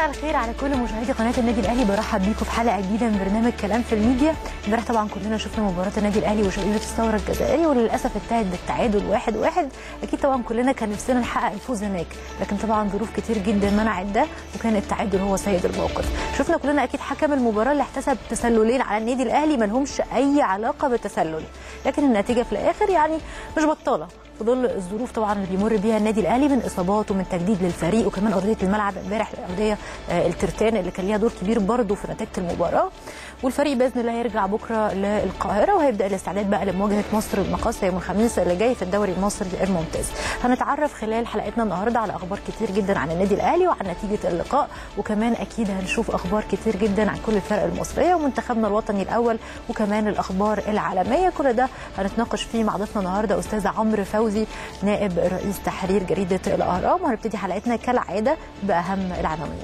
مساء الخير على كل مشاهدي قناه النادي الاهلي برحب بيكم في حلقه جديده من برنامج كلام في الميديا امبارح طبعا كلنا شفنا مباراه النادي الاهلي وشبيبه الثوره الجزائري وللاسف انتهت بالتعادل واحد واحد اكيد طبعا كلنا كان نفسنا نحقق الفوز هناك لكن طبعا ظروف كتير جدا منعت ده وكان التعادل هو سيد الموقف شفنا كلنا اكيد حكم المباراه اللي احتسب تسللين على النادي الاهلي ما لهمش اي علاقه بالتسلل لكن النتيجه في الاخر يعني مش بطاله في ظل الظروف طبعا اللي بيمر بيها النادي الاهلي من اصابات ومن تجديد للفريق وكمان ارضيه الملعب امبارح الارضيه آه، الترتان اللي كان ليها دور كبير برضه في نتيجه المباراه والفريق باذن الله هيرجع بكره للقاهره وهيبدا الاستعداد بقى لمواجهه مصر المقاصه يوم الخميس اللي جاي في الدوري المصري الممتاز هنتعرف خلال حلقتنا النهارده على اخبار كتير جدا عن النادي الاهلي وعن نتيجه اللقاء وكمان اكيد هنشوف اخبار كتير جدا عن كل الفرق المصريه ومنتخبنا الوطني الاول وكمان الاخبار العالميه كل ده هنتناقش فيه مع ضيفنا النهارده استاذ عمرو فوزي نائب رئيس تحرير جريده الاهرام وهنبتدي حلقتنا كالعاده باهم العناوين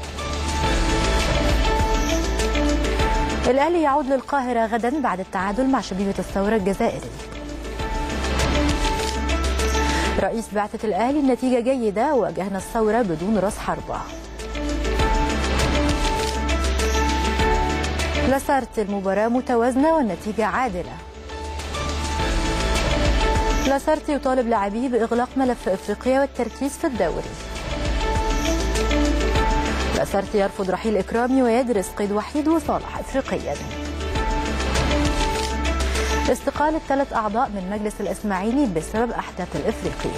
الأهلي يعود للقاهرة غدا بعد التعادل مع شبيبة الثورة الجزائري رئيس بعثة الأهلي النتيجة جيدة واجهنا الثورة بدون رأس حربة لاسارت المباراة متوازنة والنتيجة عادلة لاسارت يطالب لاعبيه بإغلاق ملف إفريقيا والتركيز في الدوري لاسارت يرفض رحيل إكرامي ويدرس قيد وحيد وصالح إفريقيا استقالة ثلاث أعضاء من مجلس الإسماعيلي بسبب أحداث الإفريقي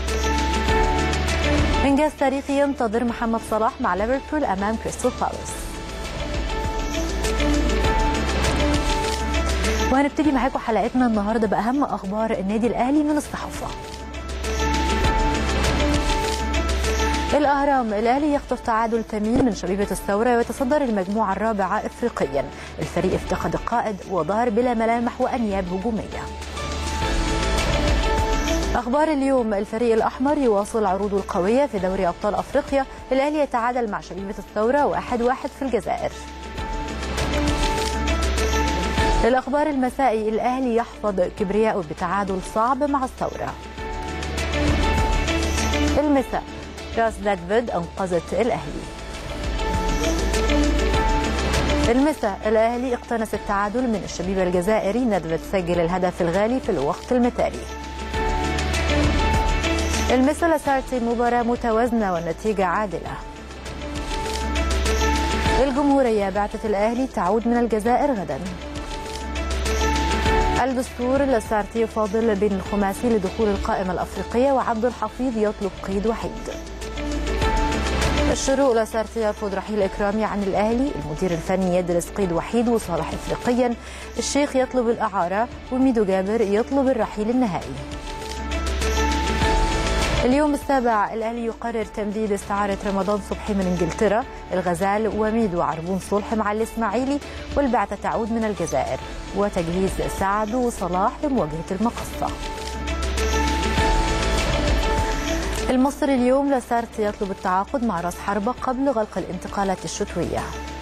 إنجاز تاريخي ينتظر محمد صلاح مع ليفربول أمام كريستال بالاس وهنبتدي معاكم حلقتنا النهارده باهم اخبار النادي الاهلي من الصحافه. الاهرام الاهلي يخطف تعادل ثمين من شبيبه الثوره ويتصدر المجموعه الرابعه افريقيا. الفريق افتقد القائد وظهر بلا ملامح وانياب هجوميه. اخبار اليوم الفريق الاحمر يواصل عروضه القويه في دوري ابطال افريقيا الاهلي يتعادل مع شبيبه الثوره واحد واحد في الجزائر. الأخبار المسائي الأهلي يحفظ كبرياء بتعادل صعب مع الثورة المساء راس دادفيد أنقذت الأهلي المساء الأهلي اقتنص التعادل من الشبيب الجزائري ندفد سجل الهدف الغالي في الوقت المثالي المساء صارت المباراة متوازنة والنتيجة عادلة الجمهورية بعثة الأهلي تعود من الجزائر غداً الدستور لاسارتي يفاضل بين الخماسي لدخول القائمة الأفريقية وعبد الحفيظ يطلب قيد وحيد الشروق لاسارتي يرفض رحيل إكرامي عن الأهلي المدير الفني يدرس قيد وحيد وصالح إفريقيا الشيخ يطلب الإعارة وميدو جابر يطلب الرحيل النهائي اليوم السابع الأهلي يقرر تمديد استعارة رمضان صبحي من إنجلترا الغزال وميدو عربون صلح مع الإسماعيلي والبعثة تعود من الجزائر وتجهيز سعد وصلاح لمواجهة المقصة المصري اليوم لاسارت يطلب التعاقد مع راس حربة قبل غلق الانتقالات الشتوية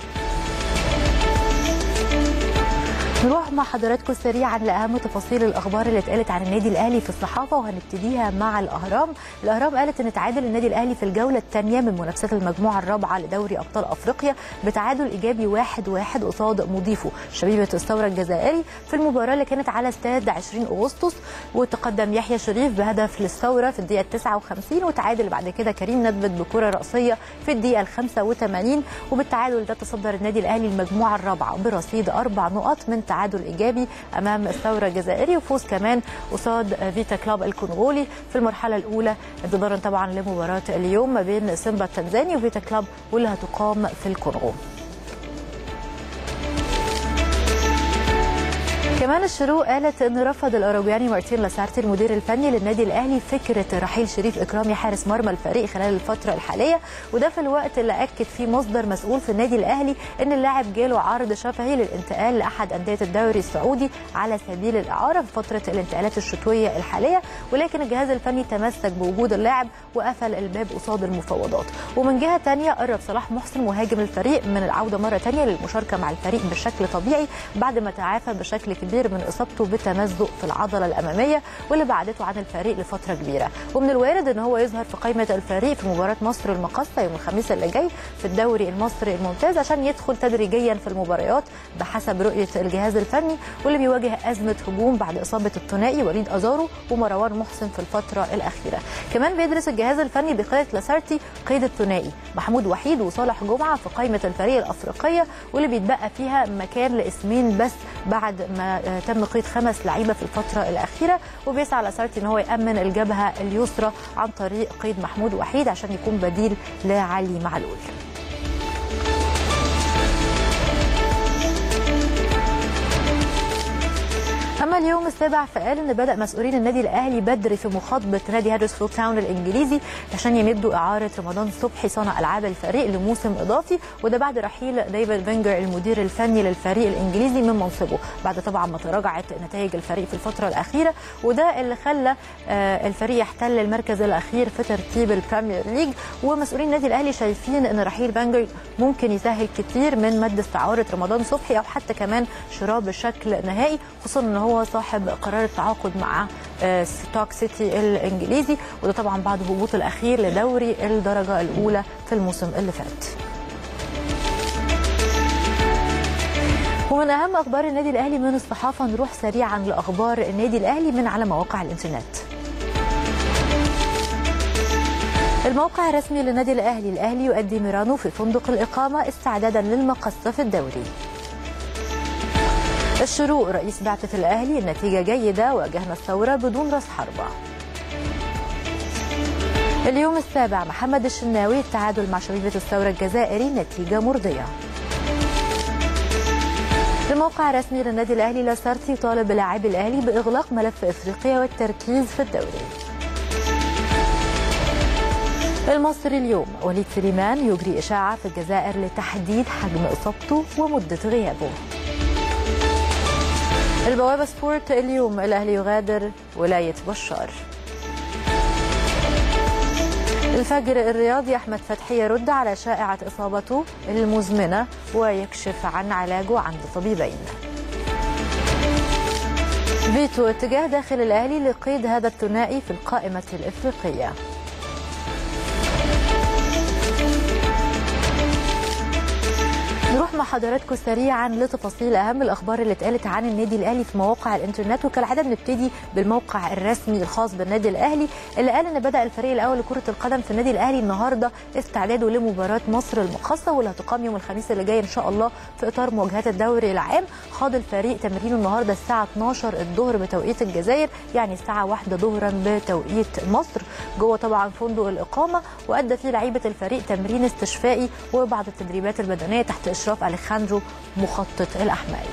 نروح مع حضراتكم سريعا لاهم تفاصيل الاخبار اللي اتقالت عن النادي الاهلي في الصحافه وهنبتديها مع الاهرام، الاهرام قالت ان تعادل النادي الاهلي في الجوله الثانيه من منافسات المجموعه الرابعه لدوري ابطال افريقيا بتعادل ايجابي واحد واحد قصاد مضيفه شبيبه الثوره الجزائري في المباراه اللي كانت على استاد 20 اغسطس وتقدم يحيى شريف بهدف للثوره في الدقيقه 59 وتعادل بعد كده كريم ندبت بكره راسيه في الدقيقه ال 85 وبالتعادل ده تصدر النادي الاهلي المجموعه الرابعه برصيد اربع نقط من تعادل ايجابي امام الثوره الجزائري وفوز كمان قصاد فيتا كلاب الكونغولي في المرحله الاولى انتظارا طبعا لمباراه اليوم ما بين سيمبا التنزاني وفيتا كلاب واللي هتقام في الكونغو كمان الشروق قالت ان رفض الاوروجواني مارتين لاسارتي المدير الفني للنادي الاهلي فكره رحيل شريف اكرامي حارس مرمى الفريق خلال الفتره الحاليه وده في الوقت اللي اكد فيه مصدر مسؤول في النادي الاهلي ان اللاعب جاله عرض شفهي للانتقال لاحد انديه الدوري السعودي على سبيل الاعاره في فتره الانتقالات الشتويه الحاليه ولكن الجهاز الفني تمسك بوجود اللاعب وقفل الباب قصاد المفاوضات ومن جهه ثانيه قرب صلاح محسن مهاجم الفريق من العوده مره ثانيه للمشاركه مع الفريق بشكل طبيعي بعد ما تعافى بشكل كبير كبير من اصابته بتمزق في العضله الاماميه واللي بعدته عن الفريق لفتره كبيره ومن الوارد ان هو يظهر في قائمه الفريق في مباراه مصر المقاصه يوم الخميس اللي جاي في الدوري المصري الممتاز عشان يدخل تدريجيا في المباريات بحسب رؤيه الجهاز الفني واللي بيواجه ازمه هجوم بعد اصابه الثنائي وليد ازارو ومروان محسن في الفتره الاخيره كمان بيدرس الجهاز الفني بقياده لاسارتي قيد الثنائي محمود وحيد وصالح جمعه في قائمه الفريق الافريقيه واللي بيتبقى فيها مكان لاسمين بس بعد ما تم قيد خمس لعيبه في الفتره الاخيره وبيسعى لاسارتي ان هو يامن الجبهه اليسرى عن طريق قيد محمود وحيد عشان يكون بديل لعلي معلول اما اليوم السابع فقال ان بدا مسؤولين النادي الاهلي بدري في مخاطبه نادي هادرسفيلد تاون الانجليزي عشان يمدوا اعاره رمضان صبحي صانع العاب الفريق لموسم اضافي وده بعد رحيل ديفيد فينجر المدير الفني للفريق الانجليزي من منصبه بعد طبعا ما تراجعت نتائج الفريق في الفتره الاخيره وده اللي خلى الفريق يحتل المركز الاخير في ترتيب البريمير ليج ومسؤولين النادي الاهلي شايفين ان رحيل فينجر ممكن يسهل كتير من مد استعاره رمضان صبحي او حتى كمان شراء بشكل نهائي خصوصا ان هو صاحب قرار التعاقد مع ستوك سيتي الانجليزي وده طبعا بعد الهبوط الاخير لدوري الدرجه الاولى في الموسم اللي فات. ومن اهم اخبار النادي الاهلي من الصحافه نروح سريعا لاخبار النادي الاهلي من على مواقع الانترنت. الموقع الرسمي للنادي الاهلي الاهلي يؤدي ميرانو في فندق الاقامه استعدادا للمقصه في الدوري. الشروق رئيس بعثة الأهلي النتيجة جيدة واجهنا الثورة بدون رأس حربة اليوم السابع محمد الشناوي التعادل مع شبيبة الثورة الجزائري نتيجة مرضية الموقع الرسمي للنادي الأهلي لاسارتي يطالب لاعبي الأهلي بإغلاق ملف إفريقيا والتركيز في الدوري المصري اليوم وليد سليمان يجري إشاعة في الجزائر لتحديد حجم إصابته ومدة غيابه البوابة سبورت اليوم الأهلي يغادر ولاية بشار الفجر الرياضي أحمد فتحي يرد على شائعة إصابته المزمنة ويكشف عن علاجه عند طبيبين فيتو اتجاه داخل الأهلي لقيد هذا الثنائي في القائمة الإفريقية نروح مع حضراتكم سريعا لتفاصيل اهم الاخبار اللي اتقالت عن النادي الاهلي في مواقع الانترنت وكالعاده بنبتدي بالموقع الرسمي الخاص بالنادي الاهلي اللي قال ان بدا الفريق الاول لكره القدم في النادي الاهلي النهارده استعداده لمباراه مصر المقاصه واللي هتقام يوم الخميس اللي جاي ان شاء الله في اطار مواجهات الدوري العام خاض الفريق تمرينه النهارده الساعه 12 الظهر بتوقيت الجزائر يعني الساعه 1 ظهرا بتوقيت مصر جوه طبعا فندق الاقامه وادى فيه لعيبه الفريق تمرين استشفائي وبعض التدريبات البدنيه تحت اشراف اليخاندرو مخطط الاحمال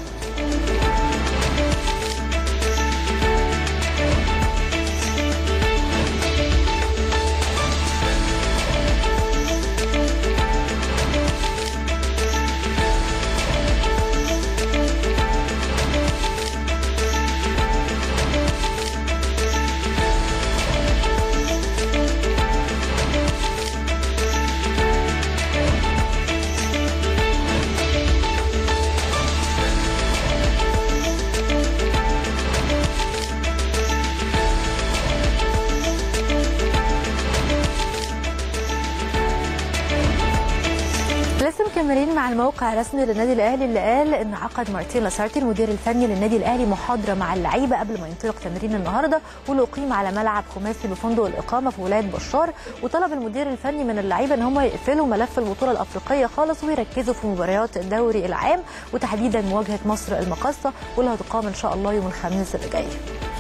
مكملين مع الموقع الرسمي للنادي الاهلي اللي قال ان عقد مارتين لاسارتي المدير الفني للنادي الاهلي محاضره مع اللعيبه قبل ما ينطلق تمرين النهارده واللي اقيم على ملعب خماسي بفندق الاقامه في ولايه بشار وطلب المدير الفني من اللعيبه ان هم يقفلوا ملف البطوله الافريقيه خالص ويركزوا في مباريات الدوري العام وتحديدا مواجهه مصر المقاصه واللي هتقام ان شاء الله يوم الخميس اللي جاي.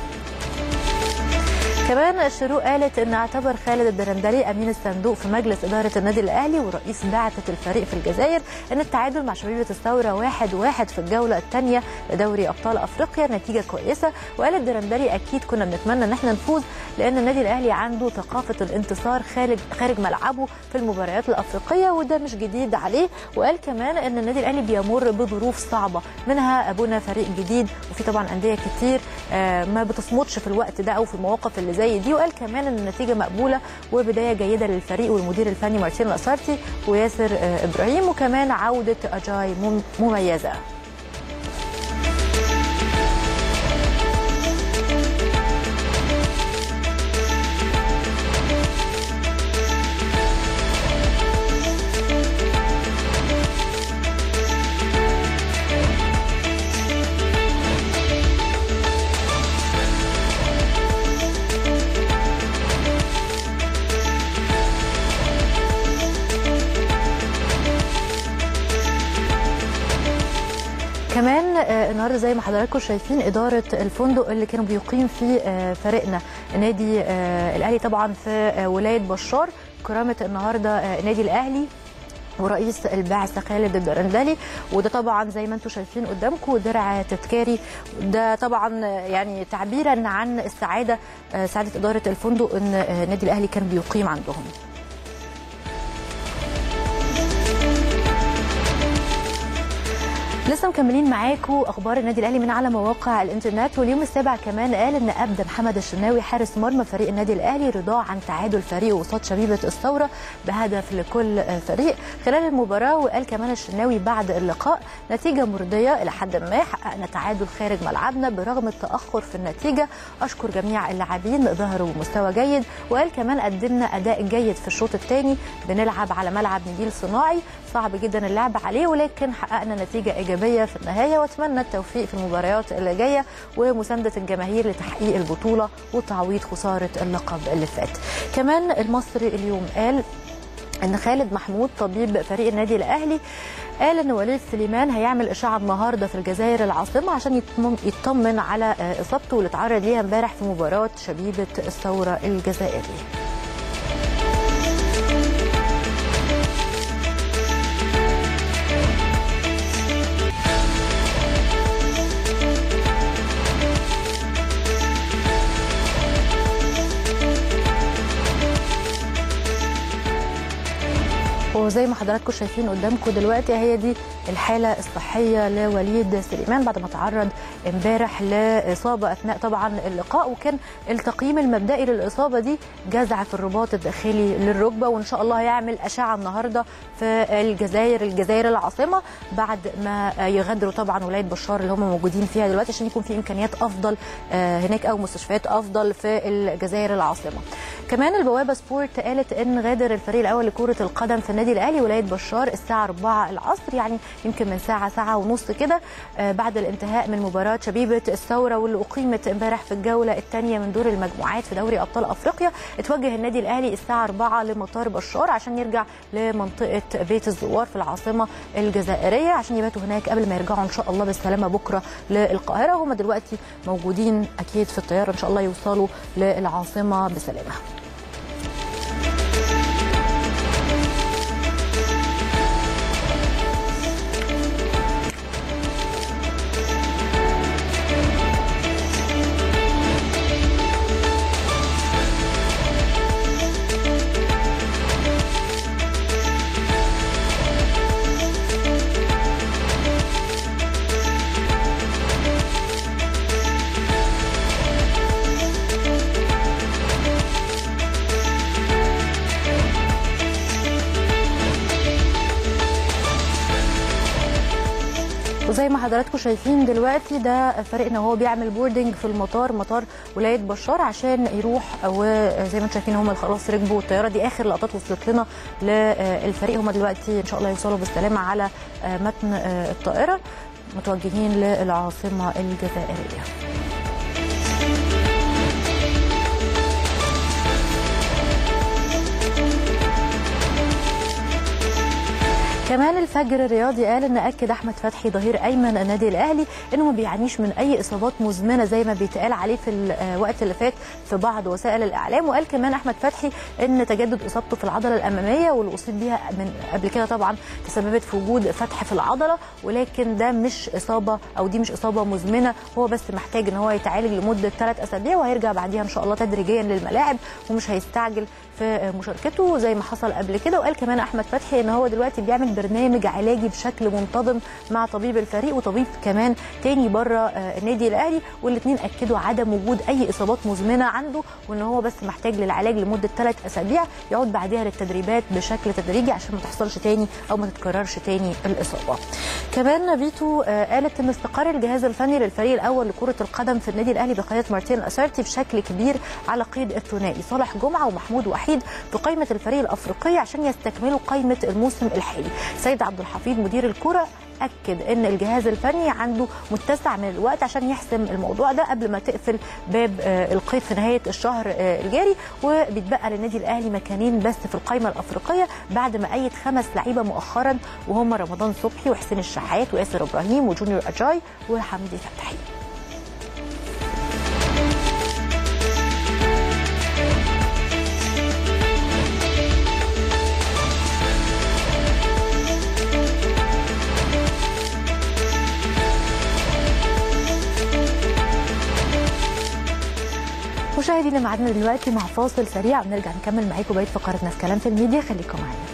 كمان الشروق قالت ان اعتبر خالد الدرندلي امين الصندوق في مجلس اداره النادي الاهلي ورئيس بعثه الفريق في الجزائر ان التعادل مع شبيبه الثوره واحد واحد في الجوله الثانيه لدوري ابطال افريقيا نتيجه كويسه وقال الدرندلي اكيد كنا بنتمنى ان احنا نفوز لان النادي الاهلي عنده ثقافه الانتصار خارج خارج ملعبه في المباريات الافريقيه وده مش جديد عليه وقال كمان ان النادي الاهلي بيمر بظروف صعبه منها ابونا فريق جديد وفي طبعا انديه كتير ما بتصمدش في الوقت ده او في المواقف اللي زي دي وقال كمان ان النتيجه مقبوله وبدايه جيده للفريق والمدير الفني مارتين الاسارتي وياسر ابراهيم وكمان عوده اجاي مميزه النهارده زي ما حضراتكم شايفين اداره الفندق اللي كانوا بيقيم فيه آه، فريقنا نادي آه، الاهلي طبعا في آه، ولايه بشار كرامه النهارده آه، نادي الاهلي ورئيس البعثة خالد الدرندلي وده طبعا زي ما انتم شايفين قدامكم درع تذكاري ده طبعا يعني تعبيرا عن السعادة آه، سعادة إدارة الفندق ان آه، النادي الأهلي كان بيقيم عندهم لسه مكملين معاكم اخبار النادي الاهلي من على مواقع الانترنت واليوم السابع كمان قال ان ابدى محمد الشناوي حارس مرمى فريق النادي الاهلي رضاه عن تعادل فريقه قصاد شبيبه الثوره بهدف لكل فريق خلال المباراه وقال كمان الشناوي بعد اللقاء نتيجه مرضيه الى حد ما حققنا تعادل خارج ملعبنا برغم التاخر في النتيجه اشكر جميع اللاعبين ظهروا بمستوى جيد وقال كمان قدمنا اداء جيد في الشوط الثاني بنلعب على ملعب نجيل صناعي صعب جدا اللعب عليه ولكن حققنا نتيجه ايجابيه في النهايه واتمنى التوفيق في المباريات اللي جايه ومسانده الجماهير لتحقيق البطوله وتعويض خساره اللقب اللي فات. كمان المصري اليوم قال ان خالد محمود طبيب فريق النادي الاهلي قال ان وليد سليمان هيعمل اشعه النهارده في الجزائر العاصمه عشان يطمن- يطمن على آه، اصابته اللي اتعرض ليها امبارح في مباراه شبيبه الثوره الجزائري. وزي ما حضراتكم شايفين قدامكم دلوقتي هي دي الحاله الصحيه لوليد سليمان بعد ما تعرض امبارح لاصابه اثناء طبعا اللقاء وكان التقييم المبدئي للاصابه دي جزع في الرباط الداخلي للركبه وان شاء الله هيعمل اشعه النهارده في الجزائر الجزائر العاصمه بعد ما يغادروا طبعا ولايه بشار اللي هم موجودين فيها دلوقتي عشان يكون في امكانيات افضل آه، هناك او مستشفيات افضل في الجزائر العاصمه. كمان البوابه سبورت قالت ان غادر الفريق الاول لكره القدم في النادي الاهلي ولايه بشار الساعه 4 العصر يعني يمكن من ساعه ساعه ونص كده آه، بعد الانتهاء من مباراه شبيبه الثوره واللي اقيمت امبارح في الجوله الثانيه من دور المجموعات في دوري ابطال افريقيا اتوجه النادي الاهلي الساعه 4 لمطار بشار عشان يرجع لمنطقه بيت الزوار في العاصمه الجزائريه عشان يباتوا هناك قبل ما يرجعوا ان شاء الله بالسلامه بكره للقاهره هم دلوقتي موجودين اكيد في الطياره ان شاء الله يوصلوا للعاصمه بسلامه وزي ما حضراتكم شايفين دلوقتي ده فريقنا وهو بيعمل بوردنج في المطار مطار ولايه بشار عشان يروح وزي ما انتم شايفين هم خلاص ركبوا الطياره دي اخر لقطات وصلت لنا للفريق هم دلوقتي ان شاء الله يوصلوا بالسلامه على متن الطائره متوجهين للعاصمه الجزائريه كمان الفجر الرياضي قال ان اكد احمد فتحي ظهير ايمن النادي الاهلي انه ما بيعانيش من اي اصابات مزمنه زي ما بيتقال عليه في الوقت اللي فات في بعض وسائل الاعلام وقال كمان احمد فتحي ان تجدد اصابته في العضله الاماميه واللي اصيب بيها من قبل كده طبعا تسببت في وجود فتح في العضله ولكن ده مش اصابه او دي مش اصابه مزمنه هو بس محتاج ان هو يتعالج لمده ثلاث اسابيع وهيرجع بعديها ان شاء الله تدريجيا للملاعب ومش هيستعجل في مشاركته زي ما حصل قبل كده وقال كمان احمد فتحي ان هو دلوقتي بيعمل برنامج علاجي بشكل منتظم مع طبيب الفريق وطبيب كمان تاني بره النادي الاهلي والاثنين اكدوا عدم وجود اي اصابات مزمنه عنده وان هو بس محتاج للعلاج لمده ثلاث اسابيع يعود بعدها للتدريبات بشكل تدريجي عشان ما تحصلش تاني او ما تتكررش تاني الاصابه. كمان فيتو قالت ان استقر الجهاز الفني للفريق الاول لكره القدم في النادي الاهلي بقياده مارتين اسارتي بشكل كبير على قيد الثنائي صالح جمعه ومحمود وحيد في قائمه الفريق الافريقيه عشان يستكملوا قائمه الموسم الحالي. سيد عبد الحفيظ مدير الكره اكد ان الجهاز الفني عنده متسع من الوقت عشان يحسم الموضوع ده قبل ما تقفل باب آه، القيد في نهايه الشهر آه، الجاري وبيتبقى للنادي الاهلي مكانين بس في القائمه الافريقيه بعد ما ايد خمس لعيبه مؤخرا وهم رمضان صبحي وحسين الشحات وياسر ابراهيم وجونيور اجاي وحمدي فتحي مشاهدينا معادنا دلوقتي مع فاصل سريع ونرجع نكمل معاكم بقيه فقرتنا في كلام في الميديا خليكم معانا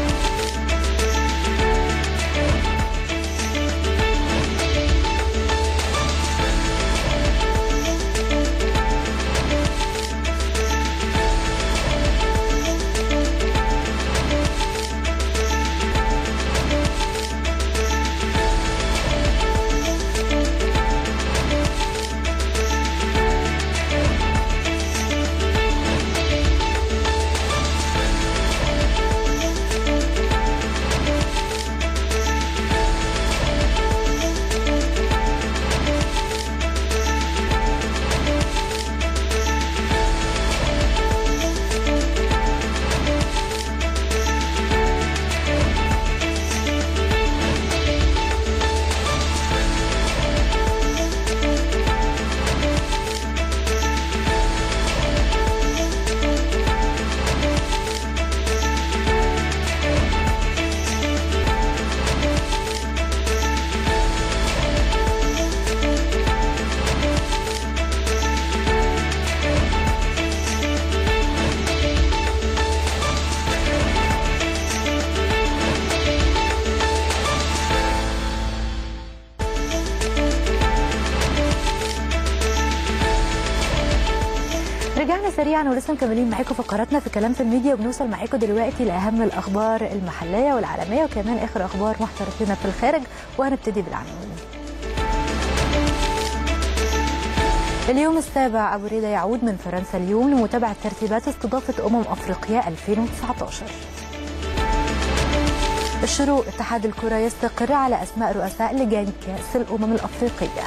رجعنا سريعا ولسه مكملين معاكم فقراتنا في كلام في الميديا وبنوصل معاكم دلوقتي لاهم الاخبار المحليه والعالميه وكمان اخر اخبار محترفينا في الخارج وهنبتدي بالعناوين. اليوم السابع ابو ريده يعود من فرنسا اليوم لمتابعه ترتيبات استضافه امم افريقيا 2019. الشروق اتحاد الكره يستقر على اسماء رؤساء لجان كاس الامم الافريقيه.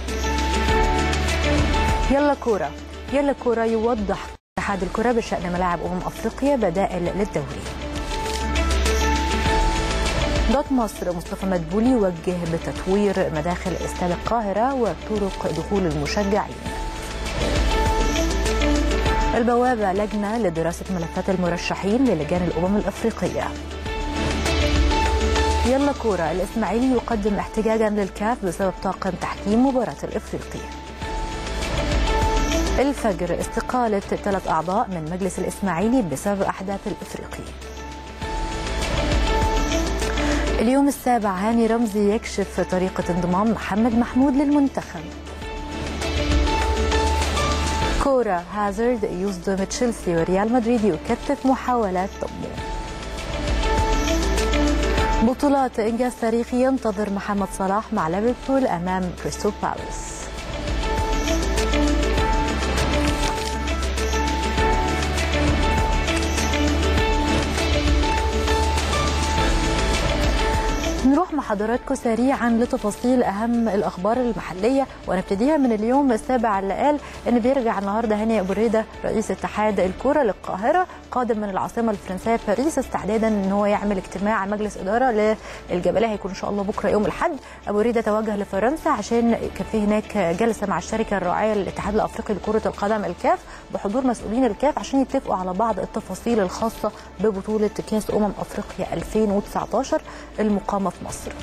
يلا كوره يلا كوره يوضح اتحاد الكره بشان ملاعب امم افريقيا بدائل للدوري. دوت مصر مصطفى مدبولي يوجه بتطوير مداخل استاد القاهره وطرق دخول المشجعين. البوابه لجنه لدراسه ملفات المرشحين للجان الامم الافريقيه. يلا كوره الاسماعيلي يقدم احتجاجا للكاف بسبب طاقم تحكيم مباراه الافريقي. الفجر استقالة ثلاث أعضاء من مجلس الإسماعيلي بسبب أحداث الإفريقي اليوم السابع هاني رمزي يكشف طريقة انضمام محمد محمود للمنتخب كورة هازارد يصدم تشيلسي وريال مدريد يكثف محاولات ضمه بطولات إنجاز تاريخي ينتظر محمد صلاح مع ليفربول أمام كريستال بالاس نروح مع حضراتكم سريعا لتفاصيل اهم الاخبار المحليه ونبتديها من اليوم السابع اللي قال ان بيرجع النهارده هاني ابو ريده رئيس اتحاد الكره للقاهره قادم من العاصمه الفرنسيه باريس استعدادا ان هو يعمل اجتماع مجلس اداره للجبليه هيكون ان شاء الله بكره يوم الاحد ابو ريده توجه لفرنسا عشان كان في هناك جلسه مع الشركه الراعيه للاتحاد الافريقي لكره القدم الكاف بحضور مسؤولين الكاف عشان يتفقوا على بعض التفاصيل الخاصه ببطوله كاس امم افريقيا 2019 المقامه في مصر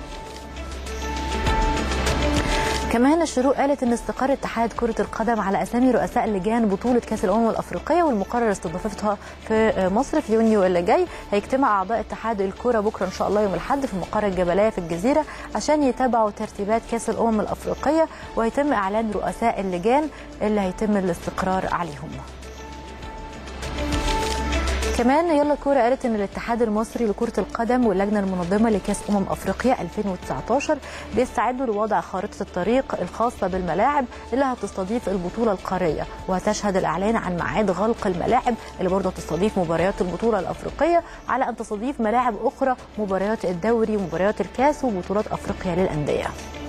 كمان الشروق قالت ان استقر اتحاد كره القدم على اسامي رؤساء لجان بطوله كاس الامم الافريقيه والمقرر استضافتها في مصر في يونيو اللي جاي هيجتمع اعضاء اتحاد الكره بكره ان شاء الله يوم الاحد في مقر الجبليه في الجزيره عشان يتابعوا ترتيبات كاس الامم الافريقيه وهيتم اعلان رؤساء اللجان اللي هيتم الاستقرار عليهم كمان يلا كوره قالت ان الاتحاد المصري لكره القدم واللجنه المنظمه لكاس امم افريقيا 2019 بيستعدوا لوضع خارطه الطريق الخاصه بالملاعب اللي هتستضيف البطوله القاريه وهتشهد الاعلان عن ميعاد غلق الملاعب اللي برضه هتستضيف مباريات البطوله الافريقيه على ان تستضيف ملاعب اخرى مباريات الدوري ومباريات الكاس وبطولات افريقيا للانديه.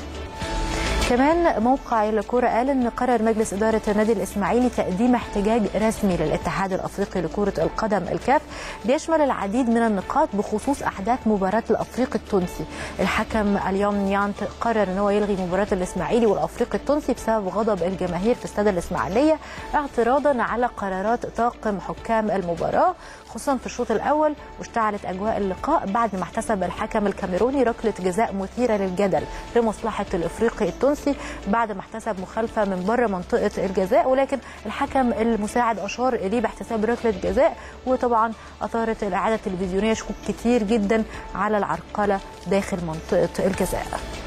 كمان موقع الكورة قال ان قرر مجلس اداره النادي الاسماعيلي تقديم احتجاج رسمي للاتحاد الافريقي لكره القدم الكاف بيشمل العديد من النقاط بخصوص احداث مباراه الافريقي التونسي الحكم اليوم نيانت قرر ان هو يلغي مباراه الاسماعيلي والافريقي التونسي بسبب غضب الجماهير في استاد الاسماعيليه اعتراضا على قرارات طاقم حكام المباراه خصوصا في الشوط الاول واشتعلت اجواء اللقاء بعد ما احتسب الحكم الكاميروني ركله جزاء مثيره للجدل لمصلحه الافريقي التونسي بعد ما احتسب مخالفه من بره منطقه الجزاء ولكن الحكم المساعد اشار اليه باحتساب ركله جزاء وطبعا اثارت الاعاده التلفزيونيه شكوك كتير جدا على العرقله داخل منطقه الجزاء.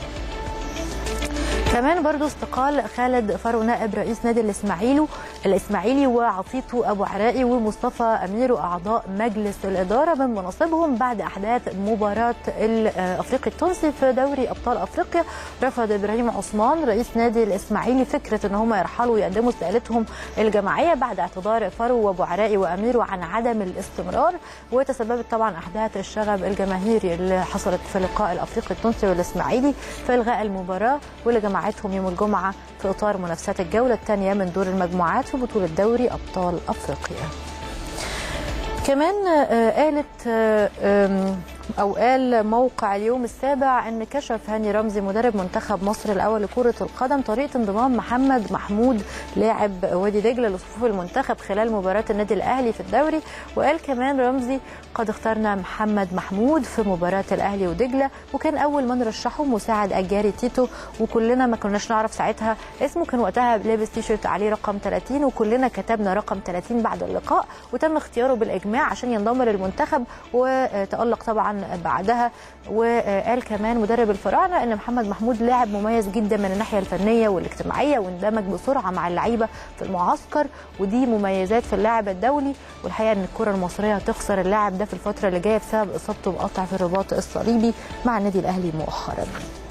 كمان برضو استقال خالد فرو نائب رئيس نادي الاسماعيلي الاسماعيلي وعطيته ابو عراقي ومصطفى امير اعضاء مجلس الاداره من مناصبهم بعد احداث مباراه الافريقي التونسي في دوري ابطال افريقيا رفض ابراهيم عثمان رئيس نادي الاسماعيلي فكره ان هم يرحلوا ويقدموا استقالتهم الجماعيه بعد اعتذار فرو وابو عراقي وامير عن عدم الاستمرار وتسببت طبعا احداث الشغب الجماهيري اللي حصلت في لقاء الافريقي التونسي والاسماعيلي في الغاء المباراه واللي جمعتهم يوم الجمعه في اطار منافسات الجوله الثانيه من دور المجموعات في بطوله دوري ابطال افريقيا. كمان قالت او قال موقع اليوم السابع ان كشف هاني رمزي مدرب منتخب مصر الاول لكره القدم طريقه انضمام محمد محمود لاعب وادي دجله لصفوف المنتخب خلال مباراه النادي الاهلي في الدوري وقال كمان رمزي قد اخترنا محمد محمود في مباراه الاهلي ودجله وكان اول من رشحه مساعد اجاري تيتو وكلنا ما كناش نعرف ساعتها اسمه كان وقتها لابس تيشيرت عليه رقم 30 وكلنا كتبنا رقم 30 بعد اللقاء وتم اختياره بالاجماع عشان ينضم للمنتخب وتالق طبعا بعدها وقال كمان مدرب الفراعنه ان محمد محمود لاعب مميز جدا من الناحيه الفنيه والاجتماعيه واندمج بسرعه مع اللعيبه في المعسكر ودي مميزات في اللاعب الدولي والحقيقه ان الكره المصريه هتخسر اللاعب ده في الفتره اللي جايه بسبب اصابته بقطع في الرباط الصليبي مع النادي الاهلي مؤخرا.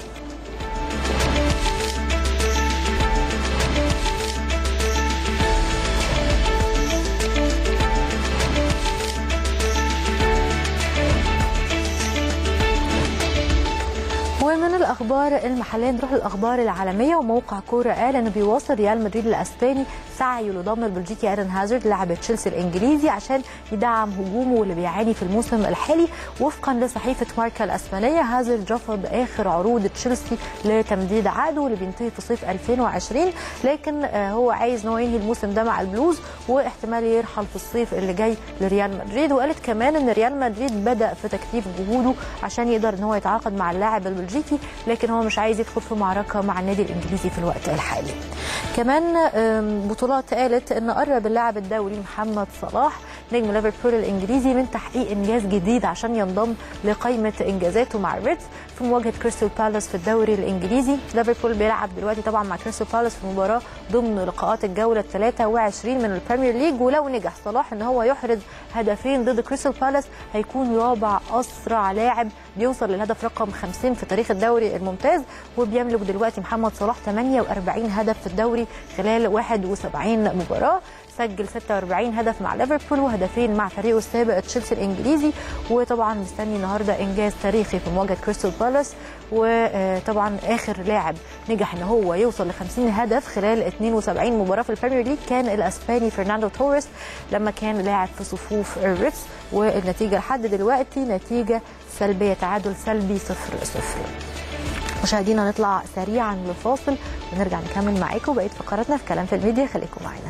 ومن الاخبار المحليه نروح للاخبار العالميه وموقع كوره قال انه بيواصل ريال مدريد الاسباني سعيه لضم البلجيكي ايرن هازارد لاعب تشيلسي الانجليزي عشان يدعم هجومه اللي بيعاني في الموسم الحالي وفقا لصحيفه ماركا الاسبانيه هازارد رفض اخر عروض تشيلسي لتمديد عقده اللي بينتهي في صيف 2020 لكن هو عايز ان هو ينهي الموسم ده مع البلوز واحتمال يرحل في الصيف اللي جاي لريال مدريد وقالت كمان ان ريال مدريد بدا في تكثيف جهوده عشان يقدر ان هو يتعاقد مع اللاعب البلجيكي لكن هو مش عايز يدخل في معركه مع النادي الانجليزي في الوقت الحالي. كمان بطولات قالت ان قرب اللاعب الدولي محمد صلاح نجم ليفربول الانجليزي من تحقيق انجاز جديد عشان ينضم لقائمه انجازاته مع الريدز في مواجهه كريستال بالاس في الدوري الانجليزي ليفربول بيلعب دلوقتي طبعا مع كريستال بالاس في مباراه ضمن لقاءات الجوله ال 23 من البريمير ليج ولو نجح صلاح ان هو يحرز هدفين ضد كريستال بالاس هيكون رابع اسرع لاعب بيوصل للهدف رقم 50 في تاريخ الدوري الممتاز وبيملك دلوقتي محمد صلاح 48 هدف في الدوري خلال 71 مباراه سجل 46 هدف مع ليفربول وهدفين مع فريقه السابق تشيلسي الانجليزي وطبعا مستني النهارده انجاز تاريخي في مواجهه كريستال بالاس وطبعا اخر لاعب نجح ان هو يوصل ل 50 هدف خلال 72 مباراه في البريمير ليج كان الاسباني فرناندو توريس لما كان لاعب في صفوف الريتس والنتيجه لحد دلوقتي نتيجه سلبيه تعادل سلبي 0 0 مشاهدينا نطلع سريعا لفاصل ونرجع نكمل معاكم بقيه فقراتنا في كلام في الميديا خليكم معانا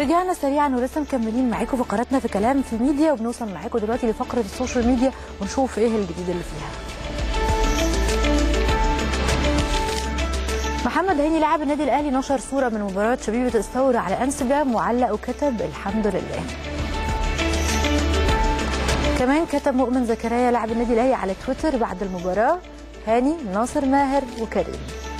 ورجعنا سريعا ولسه مكملين معاكم فقراتنا في كلام في الميديا وبنوصل معاكم دلوقتي لفقره السوشيال ميديا ونشوف ايه الجديد اللي فيها محمد هاني لاعب النادي الاهلي نشر صوره من مباراه شبيبه الثوره على انستجرام وعلق وكتب الحمد لله كمان كتب مؤمن زكريا لاعب النادي الاهلي على تويتر بعد المباراه هاني ناصر ماهر وكريم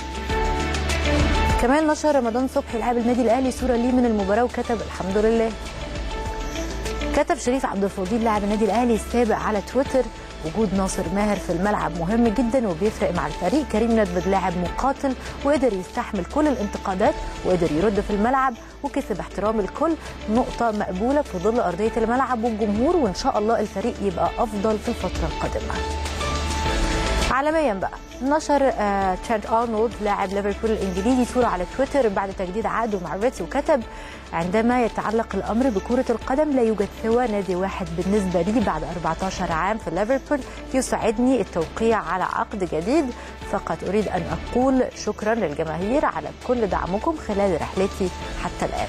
كمان نشر رمضان صبحي لاعب النادي الاهلي صوره ليه من المباراه وكتب الحمد لله كتب شريف عبد الفضيل لاعب النادي الاهلي السابق على تويتر وجود ناصر ماهر في الملعب مهم جدا وبيفرق مع الفريق كريم ندبد لاعب مقاتل وقدر يستحمل كل الانتقادات وقدر يرد في الملعب وكسب احترام الكل نقطة مقبولة في ظل أرضية الملعب والجمهور وإن شاء الله الفريق يبقى أفضل في الفترة القادمة عالميا بقى نشر آه ترينت ارنولد لاعب ليفربول الانجليزي صوره على تويتر بعد تجديد عقده مع ريتس وكتب عندما يتعلق الامر بكره القدم لا يوجد سوى نادي واحد بالنسبه لي بعد 14 عام في ليفربول يسعدني التوقيع على عقد جديد فقط اريد ان اقول شكرا للجماهير على كل دعمكم خلال رحلتي حتى الان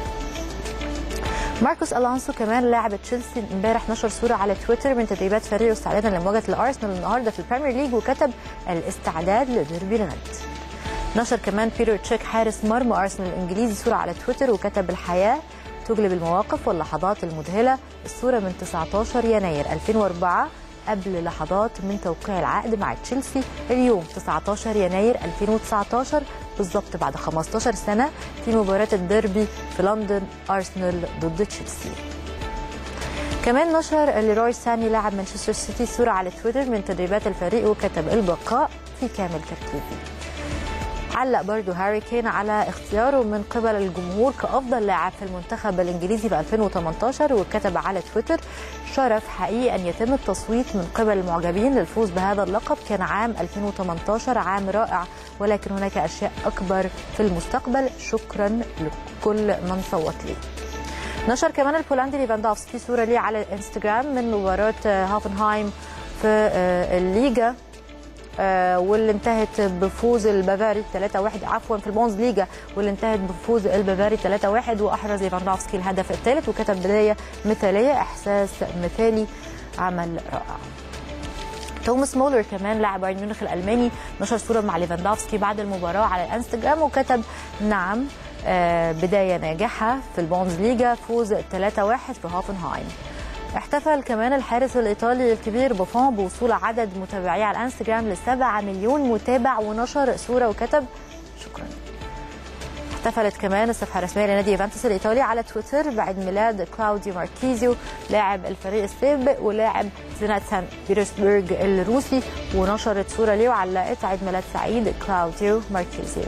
ماركوس الونسو كمان لاعب تشيلسي امبارح نشر صوره على تويتر من تدريبات فريقه استعدادا لمواجهه الارسنال النهارده في البريمير ليج وكتب الاستعداد لديربي الغد. نشر كمان بيتر تشيك حارس مرمى ارسنال الانجليزي صوره على تويتر وكتب الحياه تجلب المواقف واللحظات المذهله الصوره من 19 يناير 2004 قبل لحظات من توقيع العقد مع تشيلسي اليوم 19 يناير 2019 بالضبط بعد 15 سنة في مباراة الديربي في لندن أرسنال ضد تشيلسي كمان نشر ليروي ساني لاعب مانشستر سيتي صورة على تويتر من تدريبات الفريق وكتب البقاء في كامل تركيزي علق برضو هاري كين على اختياره من قبل الجمهور كأفضل لاعب في المنتخب الإنجليزي في 2018 وكتب على تويتر شرف حقيقي أن يتم التصويت من قبل المعجبين للفوز بهذا اللقب كان عام 2018 عام رائع ولكن هناك أشياء أكبر في المستقبل شكرا لكل من صوت لي نشر كمان البولندي ليفاندوفسكي صورة ليه على الانستجرام من مباراة هوفنهايم في الليجا آه واللي انتهت بفوز البافاري 3-1 عفوا في البونز ليجا واللي انتهت بفوز البافاري 3-1 واحرز ليفاندوفسكي الهدف الثالث وكتب بدايه مثاليه احساس مثالي عمل رائع. توماس مولر كمان لاعب بايرن ميونخ الالماني نشر صوره مع ليفاندوفسكي بعد المباراه على الانستجرام وكتب نعم آه بدايه ناجحه في البونز ليجا فوز 3-1 في هوفنهايم. احتفل كمان الحارس الايطالي الكبير بوفون بوصول عدد متابعيه على الانستجرام ل 7 مليون متابع ونشر صوره وكتب شكرا. احتفلت كمان الصفحه الرسميه لنادي يوفنتوس الايطالي على تويتر بعد ميلاد كلاوديو ماركيزيو لاعب الفريق السابق ولاعب زينات سان بيترسبرج الروسي ونشرت صوره ليه وعلقت عيد ميلاد سعيد كلاوديو ماركيزيو.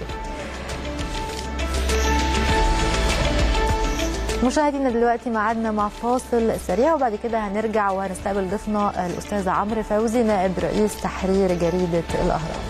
مشاهدينا دلوقتي معادنا مع فاصل سريع وبعد كده هنرجع وهنستقبل ضيفنا الاستاذ عمرو فوزي نائب رئيس تحرير جريده الاهرام.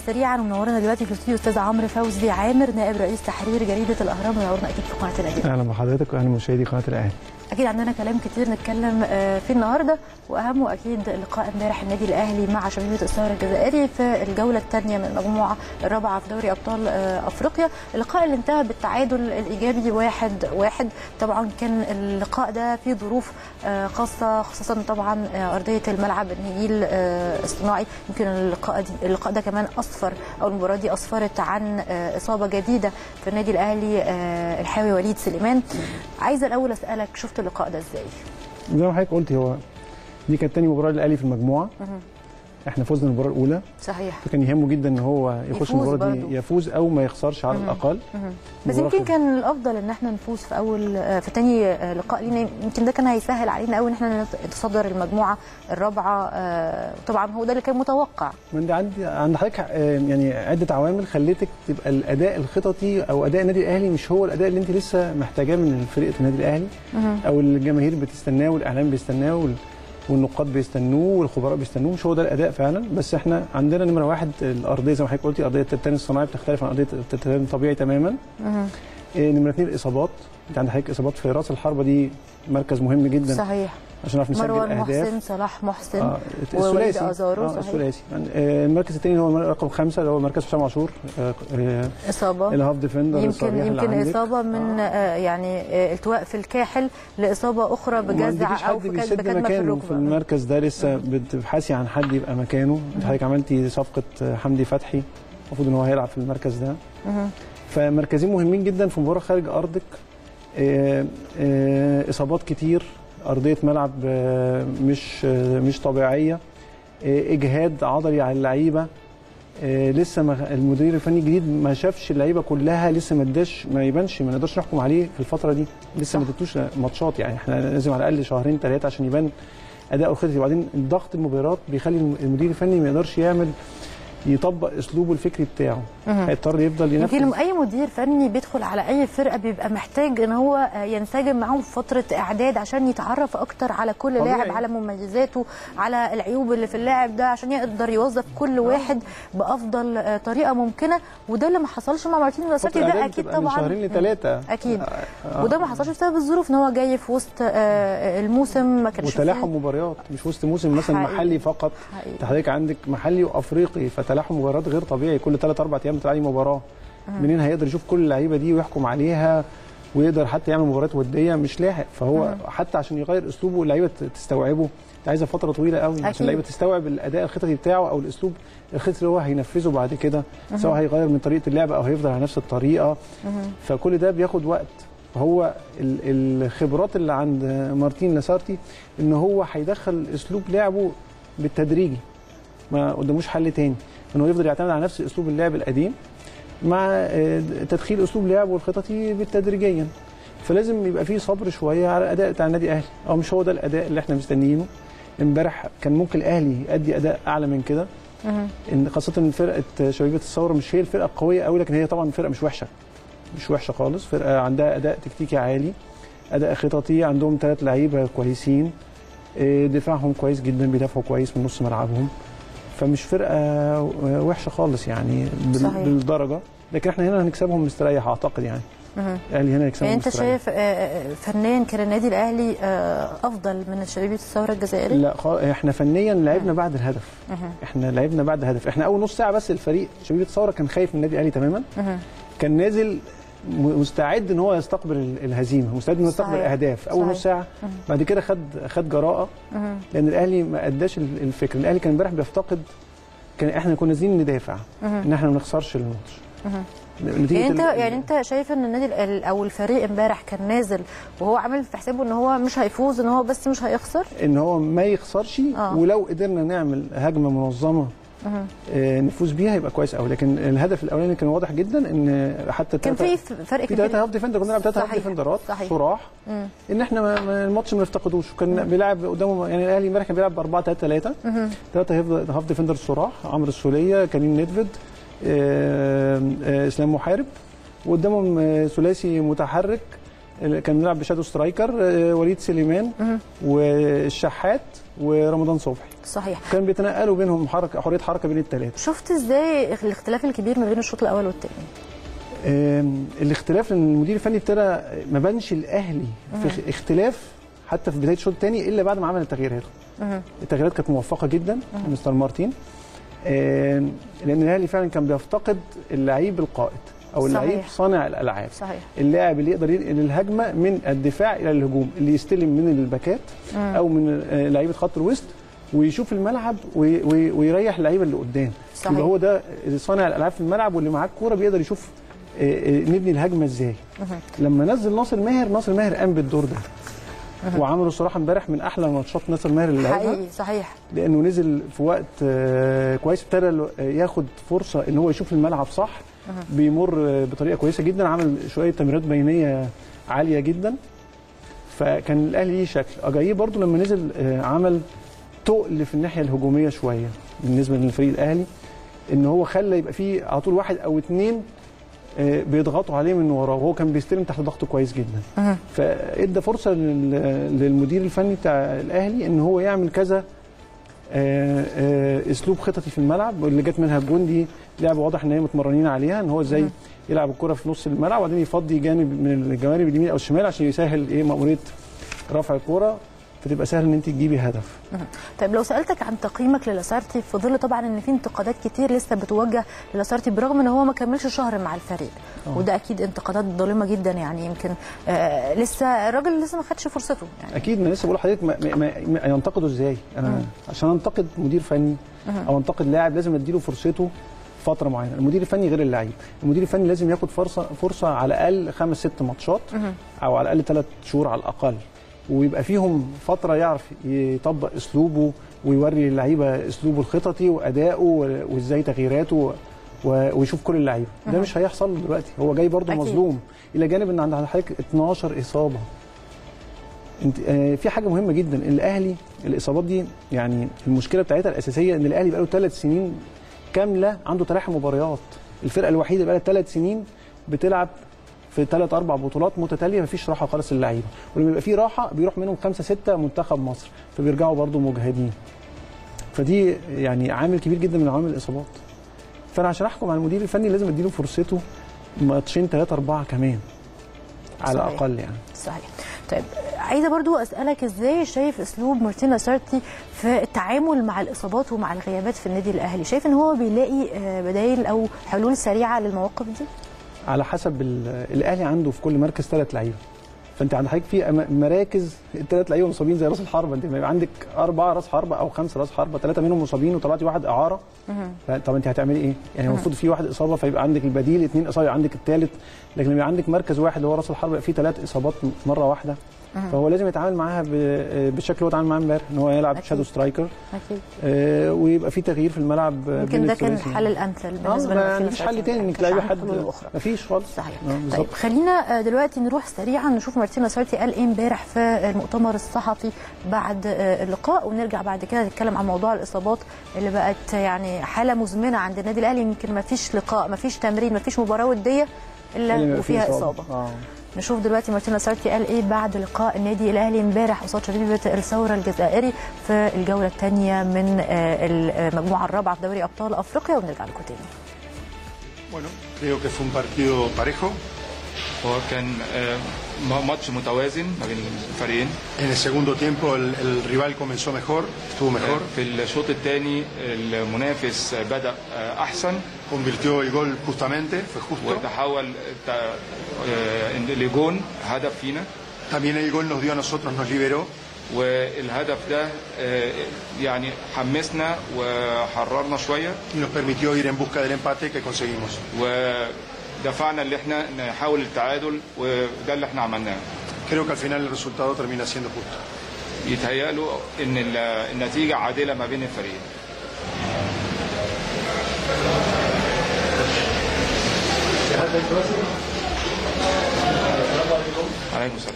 سريعا ومنورنا دلوقتي في الاستوديو استاذ عمرو فوزي عامر نائب رئيس تحرير جريده الاهرام منورنا اكيد في قناه الاهلي اهلا بحضرتك واهلا بمشاهدي قناه الاهلي اكيد عندنا كلام كتير نتكلم آه، فيه النهارده واهمه اكيد لقاء امبارح النادي الاهلي مع شبيبه الثوره الجزائري في الجوله الثانيه من المجموعه الرابعه في دوري ابطال آه، افريقيا اللقاء اللي انتهى بالتعادل الايجابي واحد واحد طبعا كان اللقاء ده فيه ظروف آه، خاصه خصوصا طبعا آه، ارضيه الملعب النجيل آه، اصطناعي يمكن اللقاء دي اللقاء ده كمان اسفر او المباراه دي اسفرت عن آه، اصابه جديده في النادي الاهلي آه، الحاوي وليد سليمان عايزه الاول اسالك شفت اللقاء ده ازاي؟ زي ما حضرتك قلت هو دي كانت تاني مباراه للاهلي في المجموعه احنا فزنا المباراه الاولى صحيح فكان يهمه جدا ان هو يخش يفوز المباراه برضو. دي يفوز او ما يخسرش على الاقل بس مباراة يمكن خ- كان الافضل ان احنا نفوز في اول آه، في تاني آه، لقاء لينا يمكن ده كان هيسهل علينا قوي ان احنا نتصدر المجموعه الرابعه آه، طبعا هو ده اللي كان متوقع ما انت عندي عند حضرتك آه، يعني عده عوامل خلتك تبقى الاداء الخططي او اداء النادي الاهلي مش هو الاداء اللي انت لسه محتاجاه من فرقه النادي الاهلي او الجماهير بتستناه والاعلام بيستناه وال- والنقاد بيستنوه والخبراء بيستنوه مش هو ده الاداء فعلا بس احنا عندنا نمره واحد الارضيه زي ما حضرتك قلتي ارضيه الترتان الصناعي بتختلف عن ارضيه الترتان الطبيعي تماما إيه، نمره اثنين الاصابات انت عندك حضرتك اصابات في راس الحربه دي مركز مهم جدا صحيح عشان نعرف نسجل مروان اهداف محسن صلاح محسن آه ووليد الثلاثي ازارو آه صحيح الثلاثي يعني آه، المركز الثاني هو رقم خمسه اللي هو مركز حسام عاشور آه، آه، اصابه الهاف ديفندر يمكن الصريح اللي يمكن عندك. اصابه من آه، يعني آه، التواء في الكاحل لاصابه اخرى وما بجزع عندكيش او حد في بيسد كدمه في مكانه في الركبه المركز ده لسه بتبحثي عن حد يبقى مكانه انت حضرتك عملتي صفقه آه، حمدي فتحي المفروض ان هو هيلعب في المركز ده مهم. فمركزين مهمين جدا في مباراه خارج ارضك آه، آه، اصابات كتير ارضيه ملعب آه، مش آه، مش طبيعيه آه، اجهاد عضلي على اللعيبه آه، لسه ما المدير الفني الجديد ما شافش اللعيبه كلها لسه ما اداش ما يبانش ما نقدرش نحكم عليه في الفتره دي لسه ما صح. ادتوش ماتشات يعني احنا لازم على الاقل شهرين ثلاثه عشان يبان اداؤه الخططي وبعدين ضغط المباريات بيخلي المدير الفني ما يقدرش يعمل يطبق اسلوبه الفكري بتاعه مهم. هيضطر يفضل ينفذ يمكن اي مدير فني بيدخل على اي فرقه بيبقى محتاج ان هو ينسجم معاهم في فتره اعداد عشان يتعرف اكتر على كل طبيعي. لاعب على مميزاته على العيوب اللي في اللاعب ده عشان يقدر يوظف كل واحد بافضل آه، طريقه ممكنه وده اللي ما حصلش مع مارتين لاسارتي فترة ده إعداد اكيد بتبقى من طبعا شهرين لثلاثه اكيد آه. وده ما حصلش بسبب الظروف ان هو جاي في وسط آه، الموسم ما كانش فيه- وتلاحم مباريات مش وسط موسم مثلا حقيقي. محلي فقط حقيقي. انت حضرتك عندك محلي وافريقي فتلاحم مباريات غير طبيعي كل ثلاث اربع ايام تلعبي مباراه منين هيقدر يشوف كل اللعيبه دي ويحكم عليها ويقدر حتى يعمل مباريات وديه مش لاحق فهو حتى عشان يغير اسلوبه اللعيبه تستوعبه انت عايزه فتره طويله قوي أكيد. عشان اللعيبه تستوعب الاداء الخططي بتاعه او الاسلوب الخططي اللي هو هينفذه بعد كده سواء هيغير من طريقه اللعب او هيفضل على نفس الطريقه فكل ده بياخد وقت فهو ال- الخبرات اللي عند مارتين لاسارتي ان هو هيدخل اسلوب لعبه بالتدريجي ما قداموش حل تاني انه يفضل يعتمد على نفس اسلوب اللعب القديم مع آه، تدخيل اسلوب لعبه الخططي بالتدريجيا فلازم يبقى فيه صبر شويه على الاداء بتاع النادي الاهلي او مش هو ده الاداء اللي احنا مستنيينه امبارح كان ممكن الاهلي يؤدي اداء اعلى من كده مهم. ان خاصه ان فرقه شبيبه الثوره مش هي الفرقه القويه قوي لكن هي طبعا فرقه مش وحشه مش وحشه خالص فرقه عندها اداء تكتيكي عالي اداء خططي عندهم ثلاث لعيبه كويسين إيه، دفاعهم كويس جدا بيدافعوا كويس من نص ملعبهم فمش فرقه وحشه خالص يعني بال- صحيح. بالدرجه لكن احنا هنا هنكسبهم مستريح اعتقد يعني مهم. الاهلي هنا يكسبهم يعني انت مستريح شايف آه، آه، فنيا كان النادي الاهلي آه، افضل من شبيبه الثوره الجزائري لا خالص احنا فنيا لعبنا بعد الهدف احنا لعبنا بعد الهدف احنا اول نص ساعه بس الفريق شبيبه الثوره كان خايف من النادي الاهلي تماما مهم. كان نازل م- مستعد ان هو يستقبل ال- الهزيمه مستعد انه يستقبل صحيح. اهداف اول صحيح. نص ساعه بعد كده خد خد جراءه مهم. لان الاهلي ما اداش ال- الفكر الاهلي كان امبارح بيفتقد كان احنا كنا نازلين ندافع ان احنا ما نخسرش الماتش نتيجة يعني انت ال- يعني انت شايف ان النادي ال- او الفريق امبارح كان نازل وهو عامل في حسابه ان هو مش هيفوز ان هو بس مش هيخسر ان هو ما يخسرش آه. ولو قدرنا نعمل هجمه منظمه آه، نفوز بيها يبقى كويس قوي لكن الهدف الاولاني كان واضح جدا ان حتى كان التلاتة- في فرق في ثلاثة كبير هاف ديفندر كنا بنلعب ثلاثة هاف صحيح. ديفندرات صحيح. صراح مم. ان احنا ما ما الماتش ما نفتقدوش كان بيلعب قدامه يعني الاهلي امبارح كان بيلعب ب 4 3 3 ثلاثة هاف هاف ديفندر صراح عمرو السوليه كريم ندفد آه، آه، اسلام محارب وقدامهم آه، ثلاثي متحرك اللي كان بيلعب بشادو سترايكر آه، وليد سليمان والشحات ورمضان صبحي صحيح كان بيتنقلوا بينهم حركه حريه حركه بين الثلاثه شفت ازاي الاختلاف الكبير ما بين الشوط الاول والثاني آم، الاختلاف ان المدير الفني ابتدى ما بانش الاهلي في اخ- اختلاف حتى في بدايه الشوط الثاني الا بعد ما عمل التغييرات التغييرات كانت موفقه جدا مستر مارتين آم، لان الاهلي فعلا كان بيفتقد اللعيب القائد او اللعيب صحيح. صانع الالعاب صحيح اللاعب اللي يقدر ينقل الهجمه من الدفاع الى الهجوم اللي يستلم من الباكات او من آه، لعيبه خط الوسط ويشوف الملعب وي- وي- ويريح اللعيبه اللي قدام صحيح. يبقى هو ده صانع الالعاب في الملعب واللي معاه الكوره بيقدر يشوف آه، آه، نبني الهجمه ازاي لما نزل ناصر ماهر ناصر ماهر قام بالدور ده وعملوا صراحه امبارح من احلى ماتشات ناصر ماهر اللي لعبها حقيقي صحيح لانه نزل في وقت آه، كويس ابتدى له- آه، ياخد فرصه ان هو يشوف الملعب صح بيمر آه، بطريقه كويسه جدا عمل شويه تمريرات بينيه عاليه جدا فكان الاهلي ليه شكل اجاييه برضو لما نزل آه، عمل تقل في الناحيه الهجوميه شويه بالنسبه للفريق الاهلي ان هو خلى يبقى فيه على طول واحد او اتنين آه، بيضغطوا عليه من وراه وهو كان بيستلم تحت ضغط كويس جدا فادى فرصه لل- للمدير الفني بتاع الاهلي ان هو يعمل كذا آه، آه، اسلوب خططي في الملعب واللي جت منها الجون دي لعبه واضح ان هي متمرنين عليها ان هو ازاي يلعب الكره في نص الملعب وبعدين يفضي جانب من الجوانب اليمين او الشمال عشان يسهل ايه مأموريه رفع الكره فتبقى سهل ان انت تجيبي هدف طيب لو سالتك عن تقييمك للاسارتي في ظل طبعا ان في انتقادات كتير لسه بتوجه للاسارتي برغم ان هو ما كملش شهر مع الفريق وده اكيد انتقادات ظالمه جدا يعني يمكن آه لسه الراجل لسه ما خدش فرصته يعني اكيد ما لسه بقول لحضرتك ما, ما, ما, ما ينتقدوا ازاي انا عشان انتقد مدير فني او انتقد لاعب لازم اديله فرصته فتره معينه المدير الفني غير اللعيب المدير الفني لازم ياخد فرصه فرصه على الاقل خمس ست ماتشات او على الاقل ثلاث شهور على الاقل ويبقى فيهم فتره يعرف يطبق اسلوبه ويوري اللعيبه اسلوبه الخططي وادائه و- وازاي تغييراته و- ويشوف كل اللعيبه ده مش هيحصل دلوقتي هو جاي برضه أكيد. مظلوم الى جانب ان عند حضرتك 12 اصابه انت آه في حاجه مهمه جدا الاهلي الاصابات دي يعني المشكله بتاعتها الاساسيه ان الاهلي بقاله ثلاث سنين كامله عنده تلاحم مباريات الفرقه الوحيده اللي بقالها ثلاث سنين بتلعب في ثلاث اربع بطولات متتاليه مفيش راحه خالص للعيبه ولما يبقى في راحه بيروح منهم خمسه سته منتخب مصر فبيرجعوا برضو مجهدين فدي يعني عامل كبير جدا من عوامل الاصابات فانا عشان احكم على المدير الفني لازم اديله فرصته ماتشين ثلاثه اربعه كمان على صحيح. الاقل يعني صحيح طيب عايزه برضو اسالك ازاي شايف اسلوب مارتين لاسارتي في التعامل مع الاصابات ومع الغيابات في النادي الاهلي شايف ان هو بيلاقي آه، بدايل او حلول سريعه للمواقف دي على حسب ال- الاهلي عنده في كل مركز ثلاث لعيبه فانت عند حضرتك في أما- مراكز الثلاث لعيبه مصابين زي راس الحربه انت يبقى عندك اربعه راس حربه او خمسه راس حربه ثلاثه منهم مصابين وطلعتي واحد اعاره ف- طب انت هتعملي ايه؟ يعني المفروض في واحد اصابه فيبقى عندك البديل اثنين اصابه يبقى عندك الثالث لكن لما يبقى عندك مركز واحد اللي هو راس الحربه يبقى فيه ثلاث اصابات مره واحده فهو لازم يتعامل معاها ب- بالشكل اللي هو اتعامل معاه امبارح ان هو يلعب أكيد. شادو سترايكر اكيد آه، ويبقى في تغيير في الملعب آه، يمكن بين ده كان الثلاثي. الحل الامثل اه بالنسبه ما لمارتين مفيش لاسارتي حل تاني انك مفيش تلعبي عن حد حلول أخرى. مفيش خالص صحيح آه، طيب بالظبط خلينا آه، دلوقتي نروح سريعا نشوف مارتين لاسارتي قال ايه امبارح في المؤتمر الصحفي بعد آه، اللقاء ونرجع بعد كده نتكلم عن موضوع الاصابات اللي بقت يعني حاله مزمنه عند النادي الاهلي يمكن ما فيش لقاء ما فيش تمرين ما فيش مباراه وديه اللي الا بيبقى فيه وفيها اصابه اه نشوف دلوقتي مارتين لاسارتي قال ايه بعد لقاء النادي الاهلي امبارح قصاد شبيبه الثوره الجزائري في الجوله الثانيه من آه، المجموعه الرابعه في دوري ابطال افريقيا ونرجع لكم تاني Bueno, creo que fue un partido parejo. هو كان آه، م- ماتش متوازن ما بين الفريقين En el segundo tiempo el, el rival comenzó mejor, estuvo mejor, آه، في الشوط الثاني المنافس بدأ آه، أحسن convirtió el gol justamente, fue justo. وتحول ت- آه، لجون هدف فينا También el gol nos dio a nosotros, nos liberó. والهدف ده آه، يعني حمسنا وحررنا شوية y nos permitió ir en busca del empate que conseguimos. ودفعنا اللي احنا نحاول التعادل وده اللي احنا عملناه Creo que al final el resultado termina siendo justo. يتهيأ ان ال- النتيجة عادلة ما بين الفريقين عليكم السلام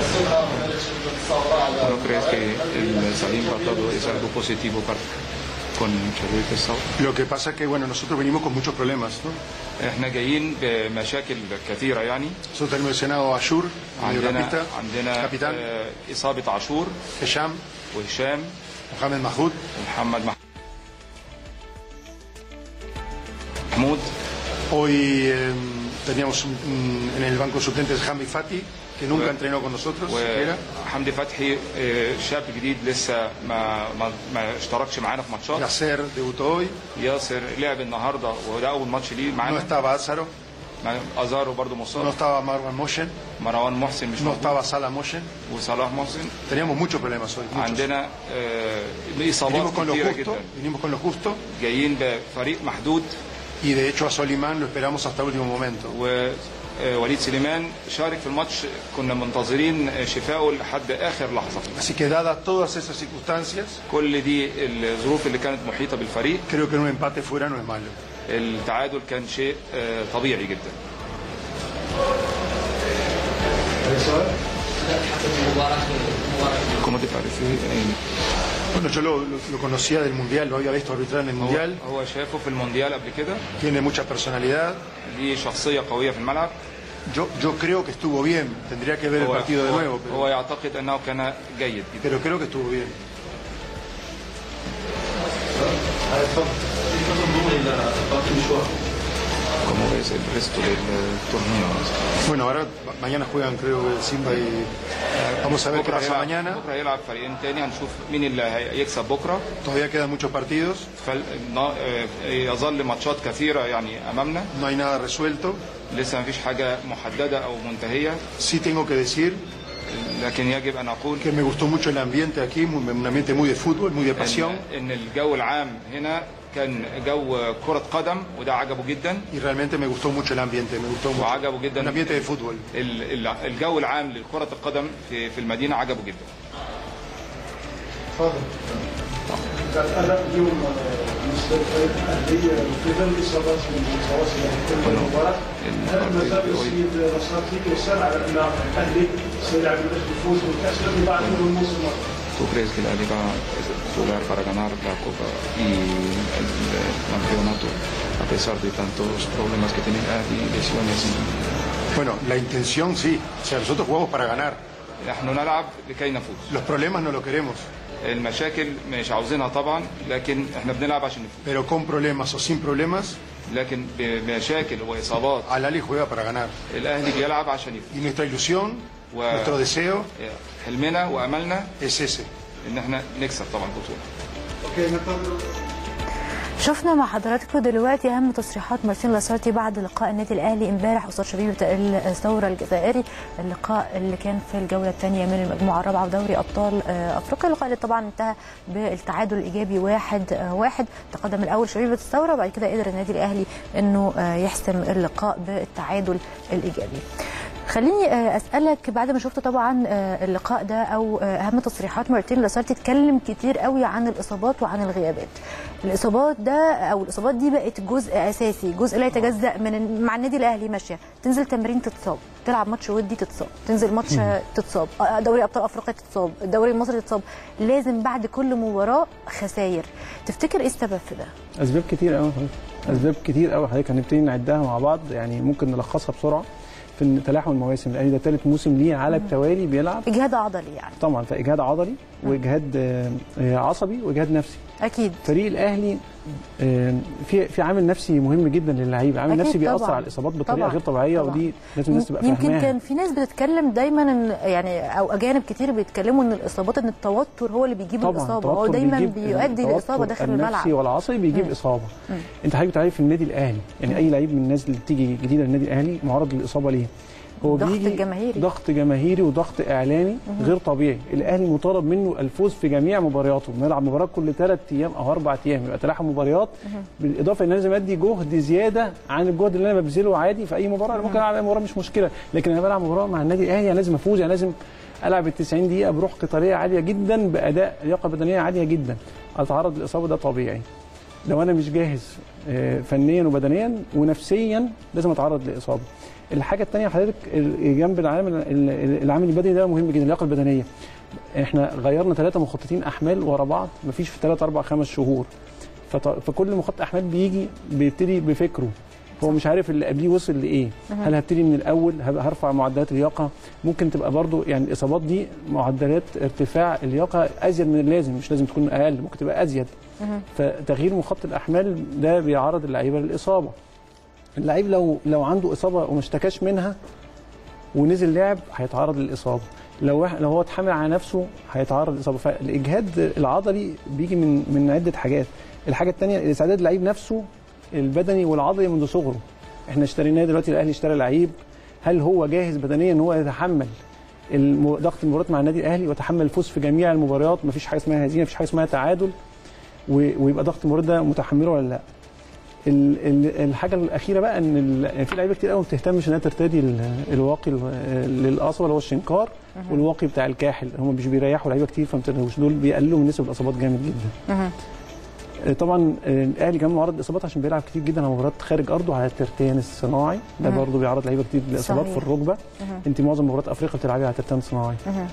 ¿No crees que el Salim Partado es algo positivo para, con شبيبة الثورة Lo que pasa es que, bueno, nosotros venimos con muchos problemas, ¿no? احنا جايين بمشاكل كثيرة يعني Nosotros tenemos lesionado a Ayur, عندنا mediocampista, عندنا capitán, آه، إصابة عاشور Hesham, وهشام Mohamed Mahmoud, ومحمد مح- محمود Hoy eh, teníamos un- un- en el banco suplentes Hamid Fati, que nunca Bueno. entrenó con nosotros siquiera. وحمدي فتحي آه، شاب جديد لسه ما ما, ما اشتركش معانا في ماتشات Yacer debutó hoy. ياسر لعب النهارده وده اول ماتش ليه No معانا estaba Ázaro, مع- ازارو برضو no مصاب estaba Marwan Moshen, مروان محسن مش no موجود estaba Sala Moshen. وصلاح محسن Teníamos muchos problemas hoy. muchos. عندنا آه، اصابات Vinimos con lo كتيره justo, جدا vinimos con lo justo جايين بفريق محدود y de hecho a Solimán lo esperamos hasta el último momento. ووليد سليمان شارك في الماتش كنا منتظرين شفائه لحد اخر لحظه Así que dadas todas esas circunstancias, كل دي الظروف اللي كانت محيطه بالفريق creo que un empate fuera no es malo. التعادل كان شيء آه، طبيعي جدا ¿Cómo te parece? Bueno, yo lo, lo- lo conocía del Mundial, lo había visto arbitrar en el هو, Mundial, هو شافه في المونديال قبل كده tiene mucha personalidad. ليه شخصيه قويه في الملعب Yo, yo creo que estuvo bien, tendría que ver el هو, partido de هو, nuevo, هو pero, يعتقد انه كان جيد جدا pero creo que estuvo bien. ¿Cómo ves el resto del eh, torneo? Bueno, ahora ma- mañana juegan creo que Simba y... Vamos a ver qué بكره pasa هيلعب mañana. بكره هيلعب فريقين تاني هنشوف مين اللي هيكسب بكره Todavía quedan muchos partidos, فال... نا- آه، يظل ماتشات كثيره يعني امامنا no hay nada resuelto. لسه ما فيش حاجه محدده او منتهيه Sí tengo que decir لكن يجب ان اقول que me gustó mucho el ambiente aquí, muy- un ambiente muy de fútbol, muy de pasión. ان, إن الجو العام هنا كان جو كره قدم وده عجبه جدا Y realmente me gustó mucho el ambiente, me gustó mucho. وعجبه جدا Un ambiente de fútbol. ال- ال- الجو العام لكره القدم في في المدينه عجبه جدا الأداء اليوم بالنسبة للفريق الأهلي في ظل الإصابات المتواصلة في كل مباراة هل ما زال السيد نصر فيك يصر على أن الأهلي سيلعب من أجل الفوز بالكأس الذي بعد من الموسم ¿Tú crees que la liga es jugar para ganar la Copa y el, el campeonato a pesar de tantos problemas que tiene Ahly, lesiones? y- Bueno, la intención sí. O sea, nosotros jugamos para ganar. نحن نلعب لكي نفوز Los problemas no los queremos. المشاكل مش عاوزينها طبعا لكن احنا بنلعب عشان نفوز Pero con problemas o sin problemas, لكن بمشاكل واصابات Al Ali juega para ganar. الاهلي بيلعب عشان يفوز Y nuestra ilusión, و- nuestro deseo حلمنا واملنا es ese. ان احنا نكسب طبعا البطوله شفنا مع حضراتكم دلوقتي اهم تصريحات مارسيل لاسارتي بعد لقاء النادي الاهلي امبارح قصاد شبيبه الثوره الجزائري اللقاء اللي كان في الجوله الثانيه من المجموعه الرابعه ودوري ابطال آه، افريقيا اللقاء اللي طبعا انتهى بالتعادل الايجابي واحد آه، واحد تقدم الاول شبيبه الثوره وبعد كده قدر النادي الاهلي انه آه، يحسم اللقاء بالتعادل الايجابي خليني آه، اسالك بعد ما شفت طبعا آه، اللقاء ده او آه، اهم تصريحات مارتين لاسارتي اتكلم كتير قوي عن الاصابات وعن الغيابات الاصابات ده او الاصابات دي بقت جزء اساسي جزء لا يتجزا من مع النادي الاهلي ماشيه تنزل تمرين تتصاب تلعب ماتش ودي تتصاب تنزل ماتش تتصاب آه، دوري ابطال افريقيا تتصاب الدوري المصري تتصاب لازم بعد كل مباراه خساير تفتكر ايه السبب في ده اسباب كتير قوي اسباب كتير قوي حضرتك هنبتدي نعدها مع بعض يعني ممكن نلخصها بسرعه في إن تلاحم المواسم الاهلي ده ثالث موسم ليه على التوالي بيلعب اجهاد عضلي يعني طبعا فاجهاد عضلي واجهاد آه، آه، عصبي واجهاد نفسي اكيد فريق الاهلي آه، في في عامل نفسي مهم جدا للعيبه عامل أكيد نفسي بيأثر طبعاً. على الاصابات بطريقه طبعاً. غير طبيعيه طبعاً. ودي لازم الناس تبقى يمكن فاهماها كان في ناس بتتكلم دايما ان يعني او اجانب كتير بيتكلموا ان الاصابات ان التوتر هو اللي بيجيب طبعا الاصابه هو التوتر دايما بيجيب- بيؤدي التوتر لاصابه داخل النفسي الملعب والعصبي بيجيب اصابه انت حضرتك بتعرف في النادي الاهلي يعني اي لعيب من الناس اللي بتيجي جديده للنادي الاهلي معرض للاصابه ليه هو ضغط بيجي الجماهيري. ضغط جماهيري وضغط اعلامي غير طبيعي الاهلي مطالب منه الفوز في جميع مبارياته بنلعب مباراه كل ثلاث ايام او اربع ايام يبقى تلاحم مباريات بالاضافه ان انا لازم ادي جهد زياده عن الجهد اللي انا ببذله عادي في اي مباراه انا ممكن العب اي مباراه مش مشكله لكن انا بلعب مباراه مع النادي الاهلي انا لازم افوز يعني لازم العب ال 90 دقيقه بروح قتاليه عاليه جدا باداء لياقه بدنيه عاليه جدا اتعرض للاصابه ده طبيعي لو انا مش جاهز آه، فنيا وبدنيا ونفسيا لازم اتعرض لاصابه الحاجه الثانيه حضرتك ال- جنب العامل ال- العامل البدني ده مهم جدا اللياقه البدنيه احنا غيرنا ثلاثه مخططين احمال ورا بعض مفيش في ثلاث اربع خمس شهور فط- فكل مخطط احمال بيجي بيبتدي بفكره هو مش عارف اللي قبليه وصل لايه هل هبتدي من الاول هبقى هرفع معدلات اللياقه ممكن تبقى برضو يعني الاصابات دي معدلات ارتفاع اللياقه ازيد من اللازم مش لازم تكون اقل ممكن تبقى ازيد فتغيير مخطط الاحمال ده بيعرض اللعيبه للاصابه اللعيب لو لو عنده اصابه وما اشتكاش منها ونزل لعب هيتعرض للاصابه لو واحد- لو هو اتحمل على نفسه هيتعرض للاصابه فالاجهاد العضلي بيجي من من عده حاجات الحاجه الثانيه استعداد اللعيب نفسه البدني والعضلي منذ صغره احنا اشتريناه دلوقتي الاهلي اشترى لعيب هل هو جاهز بدنيا ان هو يتحمل الم- ضغط المباريات مع النادي الاهلي ويتحمل الفوز في جميع المباريات مفيش حاجه اسمها هزيمه مفيش حاجه اسمها تعادل و- ويبقى ضغط المباريات ده متحمله ولا لا ال- ال- الحاجه الاخيره بقى ان ال- في لعيبه كتير قوي ما بتهتمش انها ترتدي ال- الواقي ال- للاصابه اللي هو الشنكار والواقي بتاع الكاحل هم مش بيريحوا لعيبه كتير فما بترتدوش دول بيقللوا من نسب الاصابات جامد جدا مهم. آه، طبعا آه، الاهلي كمان معرض لاصابات عشان بيلعب كتير جدا على مباريات خارج ارضه على الترتان الصناعي ده مهم. برضه بيعرض لعيبه كتير لاصابات صحيح. في الركبه مهم. انت معظم مباريات افريقيا بتلعبي على ترتان صناعي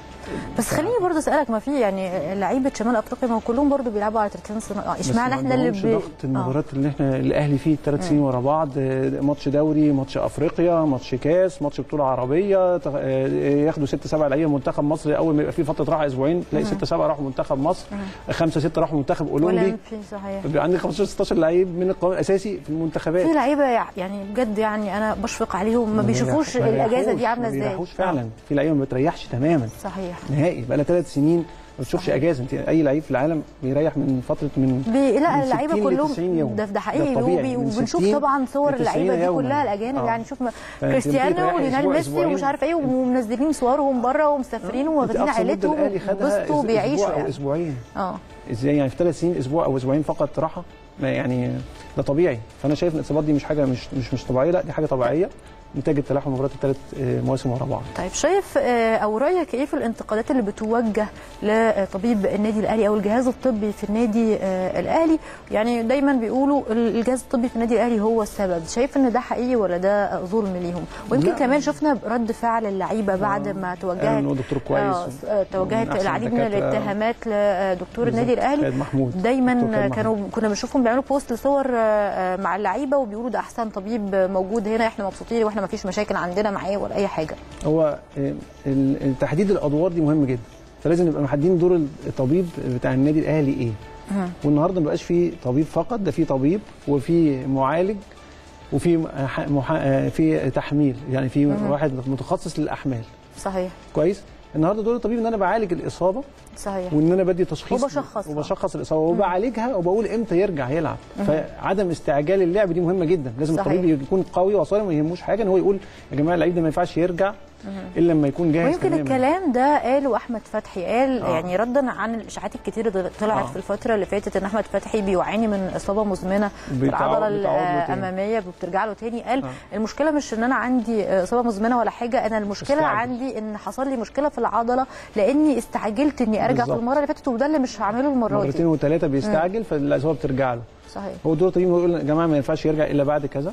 بس خليني برضه اسالك ما في يعني لعيبه شمال افريقيا ما هو كلهم برضه بيلعبوا على ترتان صناعي بس اشمعنى ما احنا اللي عندهمش بي... ضغط المباريات اللي احنا الاهلي فيه ثلاث سنين ورا بعض آه، ماتش دوري ماتش افريقيا ماتش كاس ماتش بطوله عربيه تغ- آه، ياخدوا ست سبع لعيبه منتخب مصر اول ما يبقى في فتره راحه اسبوعين تلاقي ست سبع راحوا منتخب مصر خمسه سته راحوا منتخب اولمبي اولمبي صحيح بيبقى عندك 15 16 لعيب من القوام الاساسي في المنتخبات في لعيبه يع- يعني بجد يعني انا بشفق عليهم ما بيشوفوش بيريحوش- الاجازه دي ما عامله ازاي بيريحوش فعلا في لعيبه ما بتريحش تماما صحيح نهائي بقى لها ثلاث سنين ما بتشوفش اجازه انت اي لعيب في العالم بيريح من فتره من بي... لا من اللعيبه 60 ل كلهم 90 يوم. ده ده حقيقي ده طبيعي. وبي... من وبنشوف 60 طبعا صور ل 90 اللعيبه دي يوما. كلها الاجانب آه. يعني شوف ما- فأنت كريستيانو بتريح وليونيل أسبوع، ميسي أسبوعين. ومش عارف ايه ومنزلين صورهم بره ومسافرين انت واخدين اقصى مده عيلتهم الاهلي خدها وبسطوا أس- بيعيشوا اسبوع او يعني اسبوعين اه ازاي يعني في ثلاث سنين اسبوع او اسبوعين فقط راحه ما يعني ده طبيعي فانا شايف ان الاصابات دي مش حاجه مش مش مش طبيعيه لا دي حاجه طبيعيه نتاج التلاحم مباريات الثلاث مواسم ورا بعض طيب شايف آه، او رايك ايه في الانتقادات اللي بتوجه لطبيب النادي الاهلي او الجهاز الطبي في النادي آه، الاهلي يعني دايما بيقولوا الجهاز الطبي في النادي الاهلي هو السبب شايف ان ده حقيقي ولا ده ظلم ليهم ويمكن لا. كمان شفنا رد فعل اللعيبه بعد ما قال توجهت ان هو دكتور كويس آه، آه، توجهت ومن أحسن العديد من الدكاترة. الاتهامات لدكتور النادي بالظبط. الاهلي خالد محمود دكتور دايما خالد كانوا محمود. كنا بنشوفهم بيعملوا بوست لصور آه، آه، مع اللعيبه وبيقولوا ده احسن طبيب موجود هنا احنا مبسوطين واحنا ما فيش مشاكل عندنا معاه ولا اي حاجه هو آه، ال- تحديد الادوار دي مهم جدا فلازم نبقى محددين دور الطبيب بتاع النادي الاهلي ايه والنهارده ما بقاش في طبيب فقط ده في طبيب وفي معالج وفي مح- مح- آه، في تحميل يعني في واحد متخصص للاحمال صحيح كويس النهارده دور الطبيب ان انا بعالج الاصابه صحيح وان انا بدي تشخيص وبشخص. وبشخص الاصابه وبعالجها وبقول امتى يرجع يلعب فعدم استعجال اللعب دي مهمه جدا لازم صحيح. الطبيب يكون قوي وصارم ما يهموش حاجه ان هو يقول يا جماعه اللعيب ده ما ينفعش يرجع الا لما يكون جاهز ويمكن تماماً. الكلام ده قاله احمد فتحي قال آه. يعني ردا عن الاشاعات الكتير اللي طلعت آه. في الفتره اللي فاتت ان احمد فتحي بيعاني من اصابه مزمنه في بتعود- العضله بتعود له تاني. الاماميه وبترجع له تاني قال آه. المشكله مش ان انا عندي اصابه مزمنه ولا حاجه انا المشكله استعجل. عندي ان حصل لي مشكله في العضله لاني استعجلت اني ارجع في بالظبط. المره اللي فاتت وده اللي مش هعمله المره مرتين دي وثلاثه بيستعجل فالاصابه بترجع له صحيح هو دور الطبيب يقول يا جماعه ما ينفعش يرجع الا بعد كذا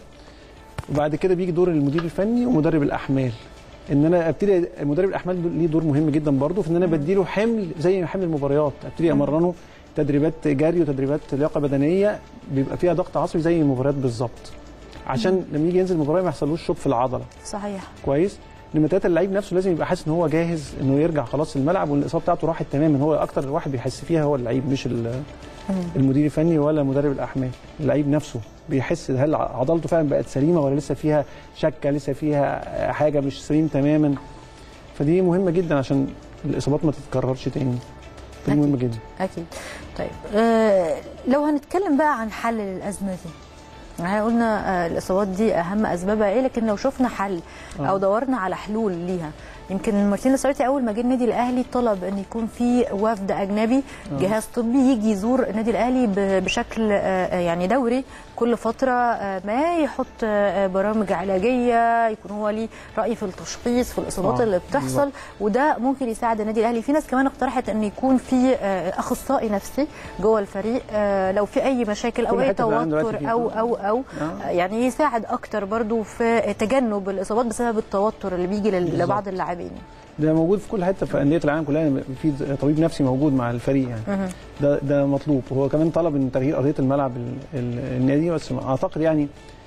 وبعد كده بيجي دور المدير الفني ومدرب الاحمال ان انا ابتدي مدرب الاحمال دول- ليه دور مهم جدا برضه في ان انا بديله حمل زي حمل المباريات ابتدي امرنه تدريبات جري وتدريبات لياقه بدنيه بيبقى فيها ضغط عصبي زي المباريات بالظبط عشان لما يجي ينزل المباراه ما يحصلوش شوك في العضله صحيح كويس نمرة تلاته اللعيب نفسه لازم يبقى حاسس ان هو جاهز انه يرجع خلاص الملعب والاصابه بتاعته راحت تماما هو اكتر واحد بيحس فيها هو اللعيب مش ال- المدير الفني ولا مدرب الاحمال اللعيب نفسه بيحس هل عضلته فعلا بقت سليمه ولا لسه فيها شكه لسه فيها حاجه مش سليم تماما فدي مهمه جدا عشان الاصابات ما تتكررش تاني دي مهمه جدا اكيد طيب آه لو هنتكلم بقى عن حل للازمه دي احنا قلنا آه الاصابات دي اهم اسبابها ايه لكن لو شفنا حل او دورنا على حلول ليها يمكن مارتين لاسارتي اول ما جه النادي الاهلي طلب ان يكون في وفد اجنبي جهاز طبي يجي يزور النادي الاهلي ب- بشكل آه، يعني دوري كل فتره آه، ما يحط آه، برامج علاجيه يكون هو ليه راي في التشخيص في الاصابات آه، اللي بتحصل وده ممكن يساعد النادي الاهلي في ناس كمان اقترحت ان يكون في آه، اخصائي نفسي جوه الفريق آه، لو في اي مشاكل او كل اي حتة في العالم دلوقتي توتر في- او او او او آه. يعني يساعد اكتر برضو في تجنب الاصابات بسبب التوتر اللي بيجي لل- بالظبط. لبعض اللاعبين ده موجود في كل حته في انديه العالم كلها في طبيب نفسي موجود مع الفريق يعني ده ده مطلوب وهو كمان طلب ان تغيير ارضيه الملعب ال- ال- النادي بس اعتقد يعني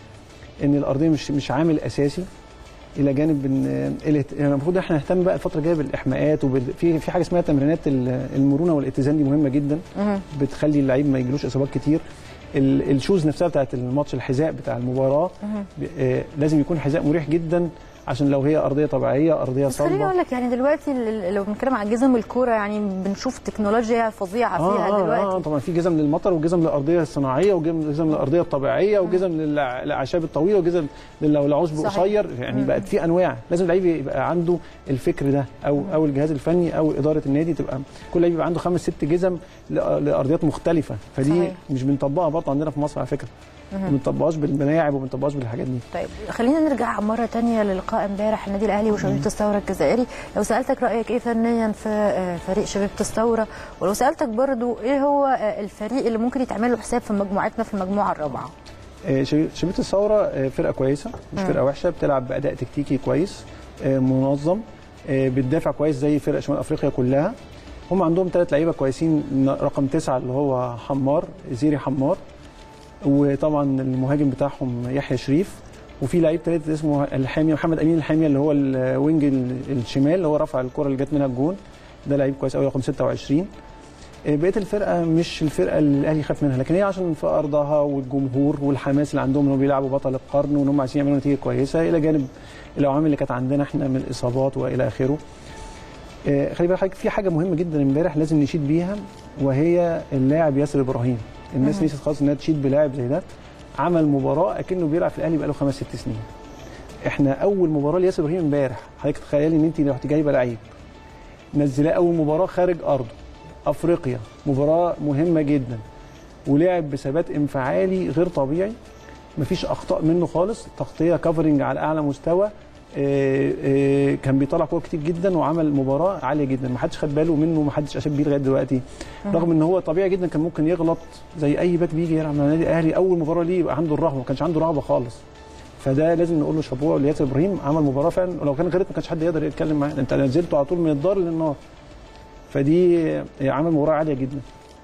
ان الارضيه مش مش عامل اساسي الى جانب ان الاهت- يعني المفروض احنا نهتم بقى الفتره الجايه بالاحماءات وفي في حاجه اسمها تمرينات ال- المرونه والاتزان دي مهمه جدا بتخلي اللعيب ما يجيلوش اصابات كتير ال- الشوز نفسها بتاعت الماتش الحذاء بتاع المباراه ب- آه، لازم يكون حذاء مريح جدا عشان لو هي ارضيه طبيعيه ارضيه بس خليني صلبه اقول لك يعني دلوقتي ال- لو بنتكلم عن جزم الكوره يعني بنشوف تكنولوجيا فظيعه فيها آه دلوقتي آه طبعا في جزم للمطر وجزم للارضيه الصناعيه وجزم للارضيه الطبيعيه وجزم للع- للاعشاب الطويله وجزم لل- للعشب صحيح. قصير يعني بقت في انواع لازم اللعيب يبقى عنده الفكر ده او او الجهاز الفني او اداره النادي تبقى كل لعيب يبقى عنده خمس ست جزم ل- لارضيات مختلفه فدي صحيح. مش بنطبقها برضه عندنا في مصر على فكره ما بنطبقهاش بالملاعب وما بنطبقهاش بالحاجات دي طيب خلينا نرجع مرة تانية للقاء امبارح النادي الأهلي وشبيبة الثورة الجزائري لو سألتك رأيك إيه فنيا في آه، فريق شبيبة الثورة ولو سألتك برضو إيه هو آه، الفريق اللي ممكن يتعمل له حساب في مجموعتنا في المجموعة الرابعة آه، شبي- شبيبه الثوره آه، فرقه كويسه مش فرقه وحشه بتلعب باداء تكتيكي كويس آه، منظم آه، بتدافع كويس زي فرق شمال افريقيا كلها هم عندهم ثلاث لعيبه كويسين ن- رقم تسعه اللي هو حمار زيري حمار وطبعا المهاجم بتاعهم يحيى شريف وفي لعيب ثالث اسمه الحامي محمد امين الحامي اللي هو الوينج ال- الشمال اللي هو رفع الكره اللي جت منها الجون ده لعيب كويس قوي رقم 26 آه، بقيه الفرقه مش الفرقه اللي الاهلي يخاف منها لكن هي عشان في ارضها والجمهور والحماس اللي عندهم انهم بيلعبوا بطل القرن وان هم عايزين يعملوا نتيجه كويسه الى جانب العوامل اللي كانت عندنا احنا من الاصابات والى اخره. آه، خلي بالك حضرتك في حاجه مهمه جدا امبارح لازم نشيد بيها وهي اللاعب ياسر ابراهيم الناس نسيت خالص انها تشيد بلاعب زي ده عمل مباراه اكنه بيلعب في الاهلي بقاله خمس ست سنين احنا اول مباراه لياسر ابراهيم امبارح حضرتك تخيلي ان انت رحت جايبه لعيب نزلاه اول مباراه خارج ارضه افريقيا مباراه مهمه جدا ولعب بثبات انفعالي غير طبيعي مفيش اخطاء منه خالص تغطيه كفرنج على اعلى مستوى آه، آه، كان بيطلع كوره كتير جدا وعمل مباراه عاليه جدا ما حدش خد باله منه ما حدش اشاد بيه لغايه دلوقتي رغم ان هو طبيعي جدا كان ممكن يغلط زي اي باك بيجي يلعب مع النادي الاهلي اول مباراه ليه يبقى عنده الرهبه ما كانش عنده رهبه خالص فده لازم نقول له شابوه لياسر ابراهيم عمل مباراه فعلا ولو كان غلط ما كانش حد يقدر يتكلم معاه انت نزلته على طول من الدار للنار فدي آه، عمل مباراه عاليه جدا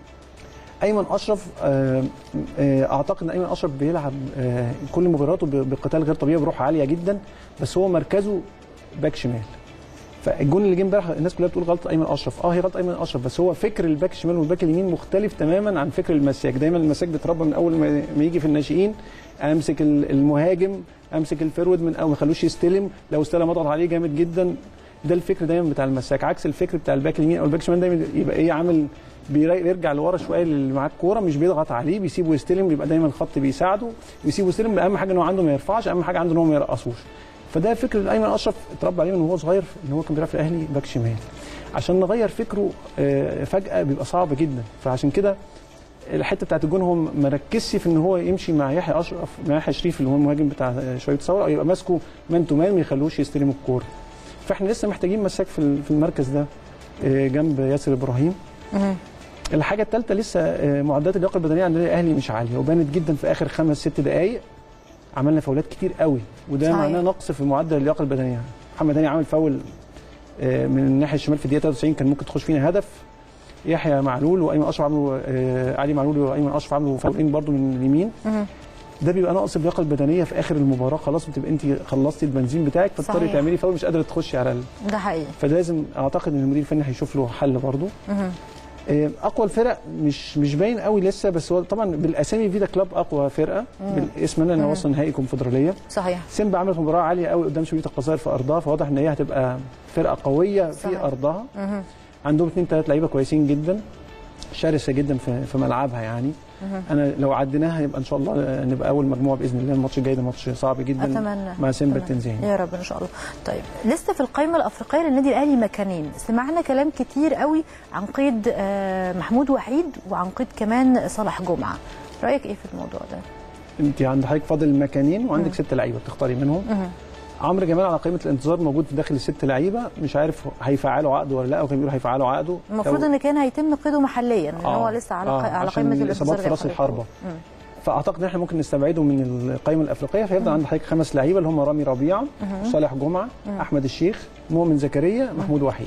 ايمن اشرف آه، آه، اعتقد ان ايمن اشرف بيلعب آه، كل مباراته ب- بقتال غير طبيعي بروح عاليه جدا بس هو مركزه باك شمال فالجون اللي جه امبارح الناس كلها بتقول غلط ايمن اشرف اه هي غلط ايمن اشرف بس هو فكر الباك الشمال والباك اليمين مختلف تماما عن فكر المساك دايما المساك بيتربى من اول ما ما يجي في الناشئين امسك ال- المهاجم امسك الفرود من اول ما خلوش يستلم لو استلم اضغط عليه جامد جدا ده الفكر دايما بتاع المساك عكس الفكر بتاع الباك اليمين او الباك الشمال دايما يبقى ايه عامل بيرا- بيرجع لورا شويه اللي معاه الكوره مش بيضغط عليه بيسيبه يستلم بيبقى دايما الخط بيساعده ويسيبه يستلم اهم حاجه ان هو عنده ما يرفعش اهم حاجه عنده ان هو ما يرقصوش فده فكر ايمن اشرف اتربى عليه من وهو صغير ان هو كان بيلعب في الاهلي باك شمال عشان نغير فكره آه، فجاه بيبقى صعب جدا فعشان كده الحته بتاعت الجون هو ما ركزش في ان هو يمشي مع يحيى اشرف مع يحيى شريف اللي هو المهاجم بتاع شويه ثوره او يبقى ماسكه مان تو مان ما يخلوش يستلم الكوره فاحنا لسه محتاجين مساك في ال- في المركز ده آه، جنب ياسر ابراهيم الحاجه الثالثه لسه آه، معدات اللياقه البدنيه عندنا الاهلي مش عاليه وبانت جدا في اخر خمس ست دقائق عملنا فاولات كتير قوي وده صحيح. معناه نقص في معدل اللياقه البدنيه محمد هاني عمل فاول آه، من الناحيه الشمال في الدقيقه 93 كان ممكن تخش فينا هدف يحيى معلول وايمن اشرف عملوا آه، علي معلول وايمن اشرف عملوا فاولين برضو من اليمين ده بيبقى ناقص اللياقه البدنيه في اخر المباراه خلاص بتبقى انت خلصتي البنزين بتاعك فتضطري صحيح. تعملي فاول مش قادره تخشي على ال... ده حقيقي فلازم اعتقد ان المدير الفني هيشوف له حل برضه آه، اقوى الفرق مش مش باين قوي لسه بس هو طبعا بالاسامي فيدا كلاب اقوى فرقه بالاسم انا وصل نهائي كونفدراليه صحيح سيمبا عملت مباراه عاليه قوي قدام شبيبه القصائر في ارضها فواضح ان هي هتبقى فرقه قويه في صحيح. ارضها عندهم اثنين ثلاث لعيبه كويسين جدا شرسه جدا في في ملعبها يعني انا لو عديناها يبقى ان شاء الله نبقى اول مجموعه باذن الله الماتش الجاي ده ماتش صعب جدا اتمنى مع سيمبا أتمنى. التنزاني يا رب ان شاء الله طيب لسه في القائمه الافريقيه للنادي الاهلي مكانين سمعنا كلام كتير قوي عن قيد آه، محمود وحيد وعن قيد كمان صالح جمعه رايك ايه في الموضوع ده انت عند حضرتك فاضل مكانين وعندك ست لعيبه بتختاري منهم عمرو جمال على قائمه الانتظار موجود في داخل الست لعيبه مش عارف هيفعلوا عقده ولا لا او كانوا بيقولوا هيفعلوا عقده المفروض أو- ان كان هيتم قيده محليا ان آه، هو لسه على آه، على عشان قائمه الإصابات الانتظار في راس زي ما حضرتك الحربة. قلت. مم. فاعتقد ان احنا ممكن نستبعده من القائمه الافريقيه فيفضل عند حضرتك خمس لعيبه اللي هم رامي ربيعه صالح جمعه احمد الشيخ مؤمن زكريا محمود وحيد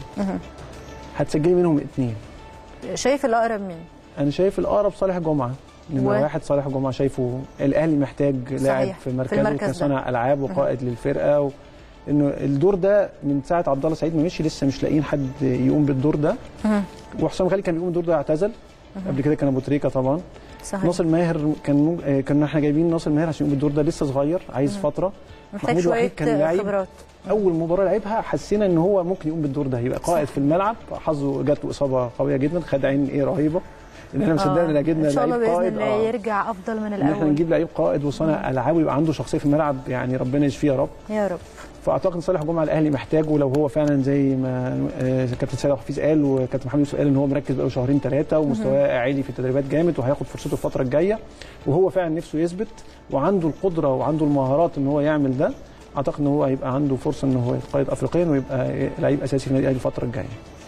هتسجلي منهم اثنين شايف الاقرب مين انا شايف الاقرب صالح جمعه نمرة و- واحد صالح جمعه شايفه الاهلي محتاج لاعب صحيح، في في مركزه المركز ده. كصانع العاب وقائد للفرقه و... انه الدور ده من ساعه عبد الله سعيد ما مشي لسه مش لاقيين حد يقوم بالدور ده وحسام غالي كان بيقوم بالدور ده اعتزل قبل كده كان ابو تريكه طبعا صحيح ناصر ماهر كان مج... آه، كنا احنا جايبين ناصر ماهر عشان يقوم بالدور ده لسه صغير عايز فتره محتاج محمود شويه وحيد كان لعيب خبرات اول مباراه لعبها حسينا ان هو ممكن يقوم بالدور ده يبقى قائد في الملعب حظه جات له اصابه قويه جدا خد عين ايه رهيبه ان احنا مصدقنا ان جبنا ان شاء الله لعيب باذن قائد الله آه. يرجع افضل من ان احنا الاول نجيب لعيب قائد وصانع العاب ويبقى عنده شخصيه في الملعب يعني ربنا يشفيه يا رب يا رب فاعتقد صالح جمعه الاهلي محتاجه لو هو فعلا زي ما آه، كابتن سيد حفيظ قال وكابتن محمد يوسف قال ان هو مركز بقاله شهرين ثلاثه ومستواه عالي في التدريبات جامد وهياخد فرصته الفتره الجايه وهو فعلا نفسه يثبت وعنده القدره وعنده المهارات ان هو يعمل ده اعتقد ان هو هيبقى عنده فرصه ان هو يتقيد افريقيا ويبقى لعيب اساسي في النادي الاهلي الفتره الجايه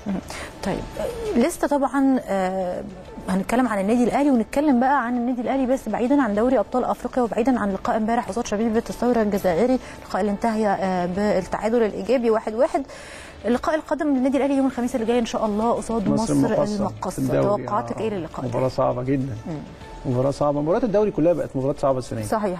طيب لسه طبعا آه هنتكلم عن النادي الاهلي ونتكلم بقى عن النادي الاهلي بس بعيدا عن دوري ابطال افريقيا وبعيدا عن لقاء امبارح قصاد شبيبه الثوره الجزائري اللقاء اللي انتهى آه بالتعادل الايجابي 1-1 واحد واحد. اللقاء القادم للنادي الاهلي يوم الخميس اللي جاي ان شاء الله قصاد مصر, المقصة المقصه في الدوري. توقعاتك آه، ايه للقاء ده؟ مباراه صعبه جدا مباراه صعبه مباريات الدوري كلها بقت مباريات صعبه السنه دي صحيح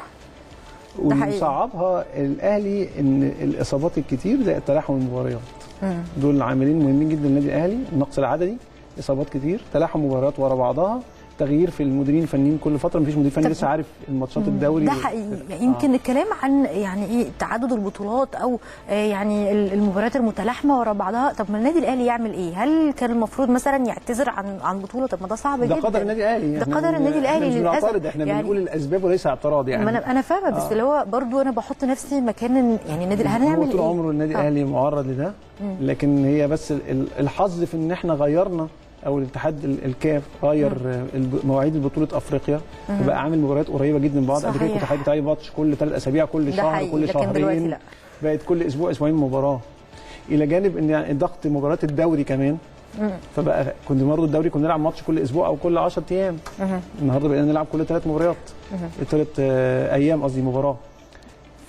ده حقيقي. ومصعبها الاهلي ان الاصابات الكتير زي تلاحم المباريات دول عاملين مهمين جدا للنادي الاهلي النقص العددي اصابات كتير تلاحم مباريات ورا بعضها تغيير في المديرين الفنيين كل فتره مفيش مدير فني طب- لسه عارف الماتشات الدوري ده حقيقي يعني يمكن الكلام عن يعني ايه تعدد البطولات او آه، يعني ال- المباريات المتلاحمه ورا بعضها طب ما النادي الاهلي يعمل ايه؟ هل كان المفروض مثلا يعتذر عن عن بطوله طب ما ده صعب ده جدا قدر النادي الاهلي ده إحنا قدر بن- النادي الاهلي احنا مش للاسف بنعترض احنا يعني بنقول الاسباب وليس اعتراض يعني ما انا انا فاهمه بس اللي هو برضو انا بحط نفسي مكان يعني النادي الاهلي هو هنعمل طول ايه؟ عمره النادي آه. الاهلي معرض لده لكن هي بس ال- ال- الحظ في ان احنا غيرنا او الاتحاد ال- الكاف غير آه، الب- مواعيد بطوله افريقيا وبقى عامل مباريات قريبه جدا من بعض قبل كده صحيح. كنت حضرتك بتلعبي ماتش كل ثلاث اسابيع كل ده شهر حقيقي، كل لكن دلوقتي شهرين لا. بقت كل اسبوع اسبوعين مباراه الى جانب ان يعني ضغط مباريات الدوري كمان فبقى كنت برضه الدوري كنا نلعب ماتش كل اسبوع او كل 10 ايام النهارده بقينا نلعب كل ثلاث مباريات ثلاث ايام قصدي مباراه ف...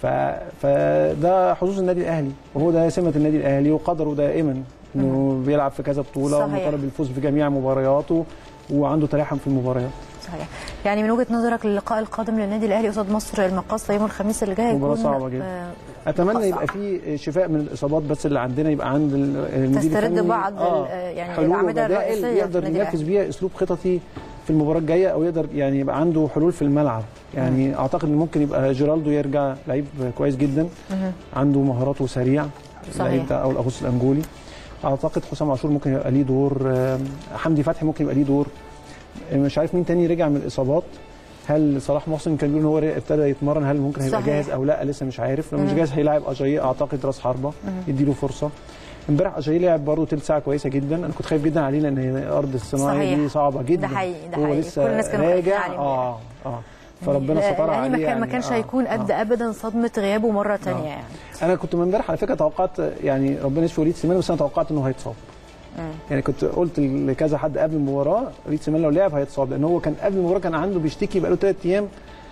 فده حظوظ النادي الاهلي وهو ده سمه النادي الاهلي وقدره دائما انه بيلعب في كذا بطوله صحيح. ومطالب بالفوز في جميع مبارياته وعنده تلاحم في المباريات صحيح يعني من وجهه نظرك اللقاء القادم للنادي الاهلي قصاد مصر المقاصه يوم الخميس اللي جاي مباراة هيكون، صعبة جدا. آه، اتمنى لقاء يبقى صعب. في شفاء من الاصابات بس اللي عندنا يبقى عند ال- المدير تسترد الفني بعض ال- يعني حلول الأعمدة وبدائل الرئيسية يقدر في النادي ينفذ الأهلي. بيها اسلوب خططي في المباراه الجايه او يقدر يعني يبقى عنده حلول في الملعب يعني اعتقد ان ممكن يبقى جيرالدو يرجع لعيب كويس جدا عنده مهاراته سريع صحيح. اللعيب ده او الاغوص الانجولي اعتقد حسام عاشور ممكن يبقى ليه دور آم، حمدي فتحي ممكن يبقى ليه دور مش عارف مين تاني رجع من الاصابات هل صلاح محسن كان بيقول ان هو ابتدى يتمرن هل ممكن هيبقى صحيح. جاهز او لا لسه مش عارف لو مش جاهز هيلاعب اجاييه اعتقد راس حربه يديله فرصه امبارح اجاييه لعب برضه تلت ساعه كويسه جدا انا كنت خايف جدا عليه لان هي ارض الصناعي صحيح. دي صعبه جدا ده حقيقي، ده هو حقيقي. لسه كل الناس كانوا خايفين راجع عليه اه اه فربنا ستر الاهلي عليه ما كان- ما يعني كانش آه، هيكون قد آه. ابدا صدمه غيابه مره ثانيه يعني انا كنت من امبارح على فكره توقعت يعني ربنا يشفي وليد سليمان بس انا توقعت انه هيتصاب يعني كنت قلت لكذا حد قبل المباراه وليد سليمان لو لعب هيتصاب لان هو كان قبل المباراه كان عنده بيشتكي بقاله ثلاث ايام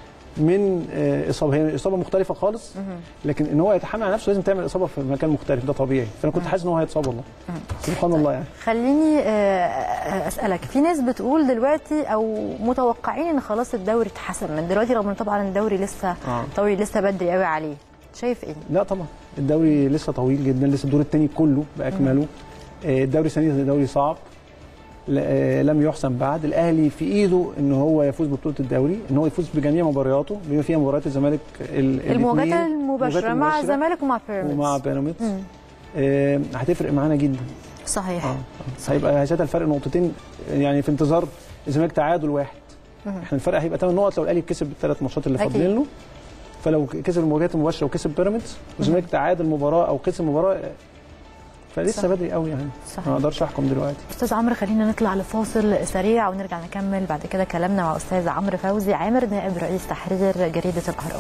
من آه، اصابه هي اصابه مختلفه خالص لكن ان هو يتحمل على نفسه لازم تعمل اصابه في مكان مختلف ده طبيعي فانا كنت حاسس ان هو هيتصاب والله سبحان الله يعني خليني آه، اسالك في ناس بتقول دلوقتي او متوقعين ان خلاص الدوري اتحسم من دلوقتي رغم ان طبعا الدوري لسه آه. الدوري لسه بدري قوي عليه شايف ايه لا طبعا الدوري لسه طويل جدا لسه الدور الثاني كله باكمله آه، الدوري السنه دي دوري صعب ل- آه، لم يحسم بعد الاهلي في ايده ان هو يفوز ببطوله الدوري ان هو يفوز بجميع مبارياته بما فيها مباريات الزمالك ال- المواجهات الاتنين، المباشره المواجهات مع المباشرة الزمالك ومع بيراميدز ومع بيراميدز آه، هتفرق معانا جدا صحيح اه هيبقى هيساعد الفرق نقطتين يعني في انتظار الزمالك تعادل واحد احنا الفرق هيبقى 8 نقط لو الاهلي كسب الثلاث ماتشات اللي أكيد. فاضلين له فلو كسب المواجهات المباشره وكسب بيراميدز والزمالك تعادل مباراه او كسب مباراه فلسه صح. بدري قوي يعني صحيح. ما اقدرش احكم دلوقتي استاذ عمرو خلينا نطلع لفاصل سريع ونرجع نكمل بعد كده كلامنا مع استاذ عمرو فوزي عامر نائب رئيس تحرير جريده الاهرام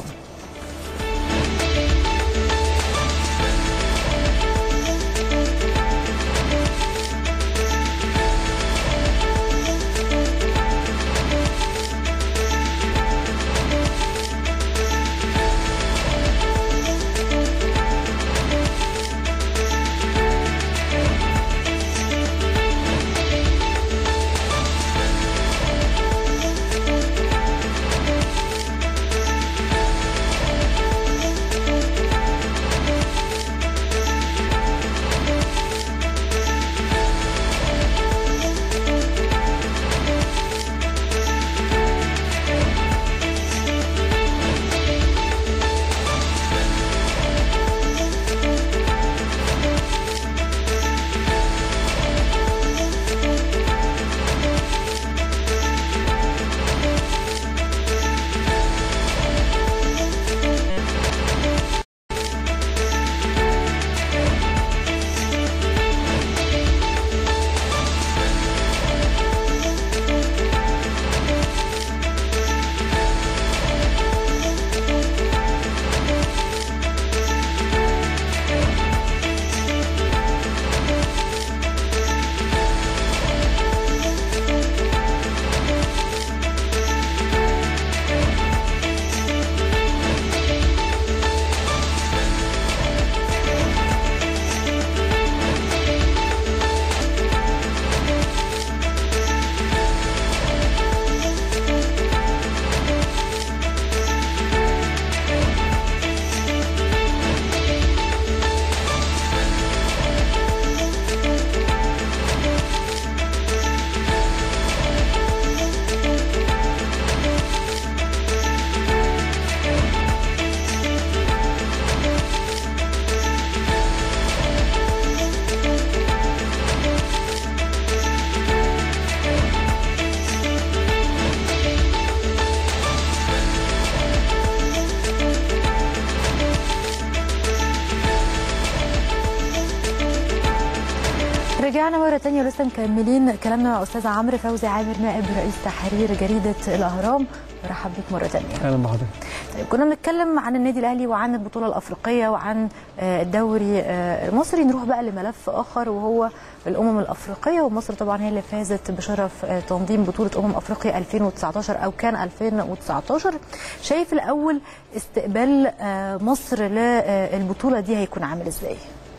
رجعنا مرة تانية ولسه مكملين كلامنا مع أستاذ عمرو فوزي عامر نائب رئيس تحرير جريدة الأهرام برحب بك مرة تانية اهلا بحضرتك طيب كنا بنتكلم عن النادي الأهلي وعن البطولة الأفريقية وعن آه، الدوري آه، المصري نروح بقى لملف آخر وهو الأمم الأفريقية ومصر طبعا هي اللي فازت بشرف آه، تنظيم بطولة أمم أفريقيا 2019 أو كان 2019 شايف الأول استقبال آه، مصر للبطولة دي هيكون عامل إزاي؟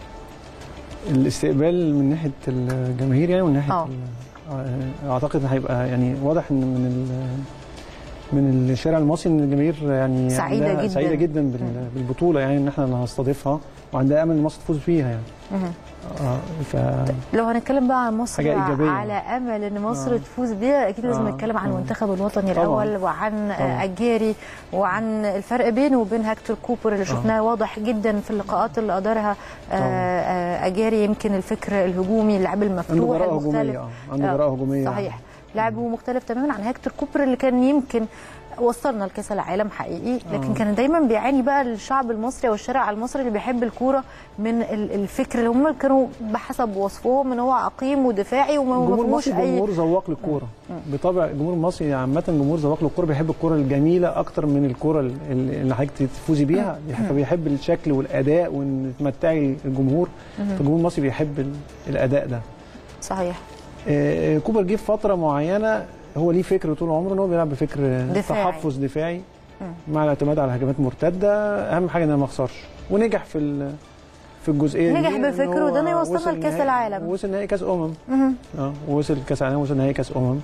الاستقبال من ناحيه الجماهير يعني ومن ناحيه آه. ال- آه، اعتقد هيبقى يعني واضح ان من ال- من الشارع المصري ان الجماهير يعني سعيدة عندها- جداً. سعيده جدا بال- بالبطوله يعني ان احنا اللي هنستضيفها وعندها امل ان مصر تفوز فيها يعني مهم. اه ف لو هنتكلم بقى عن مصر حاجة إيجابية. على امل ان مصر آه. تفوز بيها اكيد لازم آه. نتكلم عن آه. المنتخب الوطني طبعاً. الاول وعن طبعاً. آه، اجاري وعن الفرق بينه وبين هكتور كوبر اللي شفناه واضح جدا في اللقاءات اللي ادارها آه، آه، اجاري يمكن الفكر الهجومي اللعب عنده المفتوح جراءه هجوميه المختلف اه عنده آه، جراءه هجوميه صحيح لعبه مختلف تماما عن هكتور كوبر اللي كان يمكن وصلنا لكاس العالم حقيقي لكن آه. كان دايما بيعاني بقى الشعب المصري والشارع المصري اللي بيحب الكوره من ال- الفكر اللي هم كانوا بحسب وصفهم ان هو عقيم ودفاعي وما ما الجمهور فيهوش المصري اي جمهور ذواق للكوره بطبع الجمهور المصري عامه جمهور ذواق للكوره بيحب الكوره الجميله اكتر من الكوره ال- ال- اللي حضرتك تفوزي بيها فبيحب الشكل والاداء وان تمتعي الجمهور فالجمهور المصري بيحب ال- الاداء ده صحيح آه، كوبر جه في فتره معينه هو ليه فكر طول عمره ان هو بيلعب بفكر دفاعي. تحفظ دفاعي مع الاعتماد على هجمات مرتده اهم حاجه ان أنا ما اخسرش ونجح في ال- في الجزئيه نجح دي إن بالفكر هو وده اللي يوصلنا وصل لكأس نهائي- العالم. وصل نهائي كاس امم مهم. اه وصل كاس عالم وصل نهائي كاس امم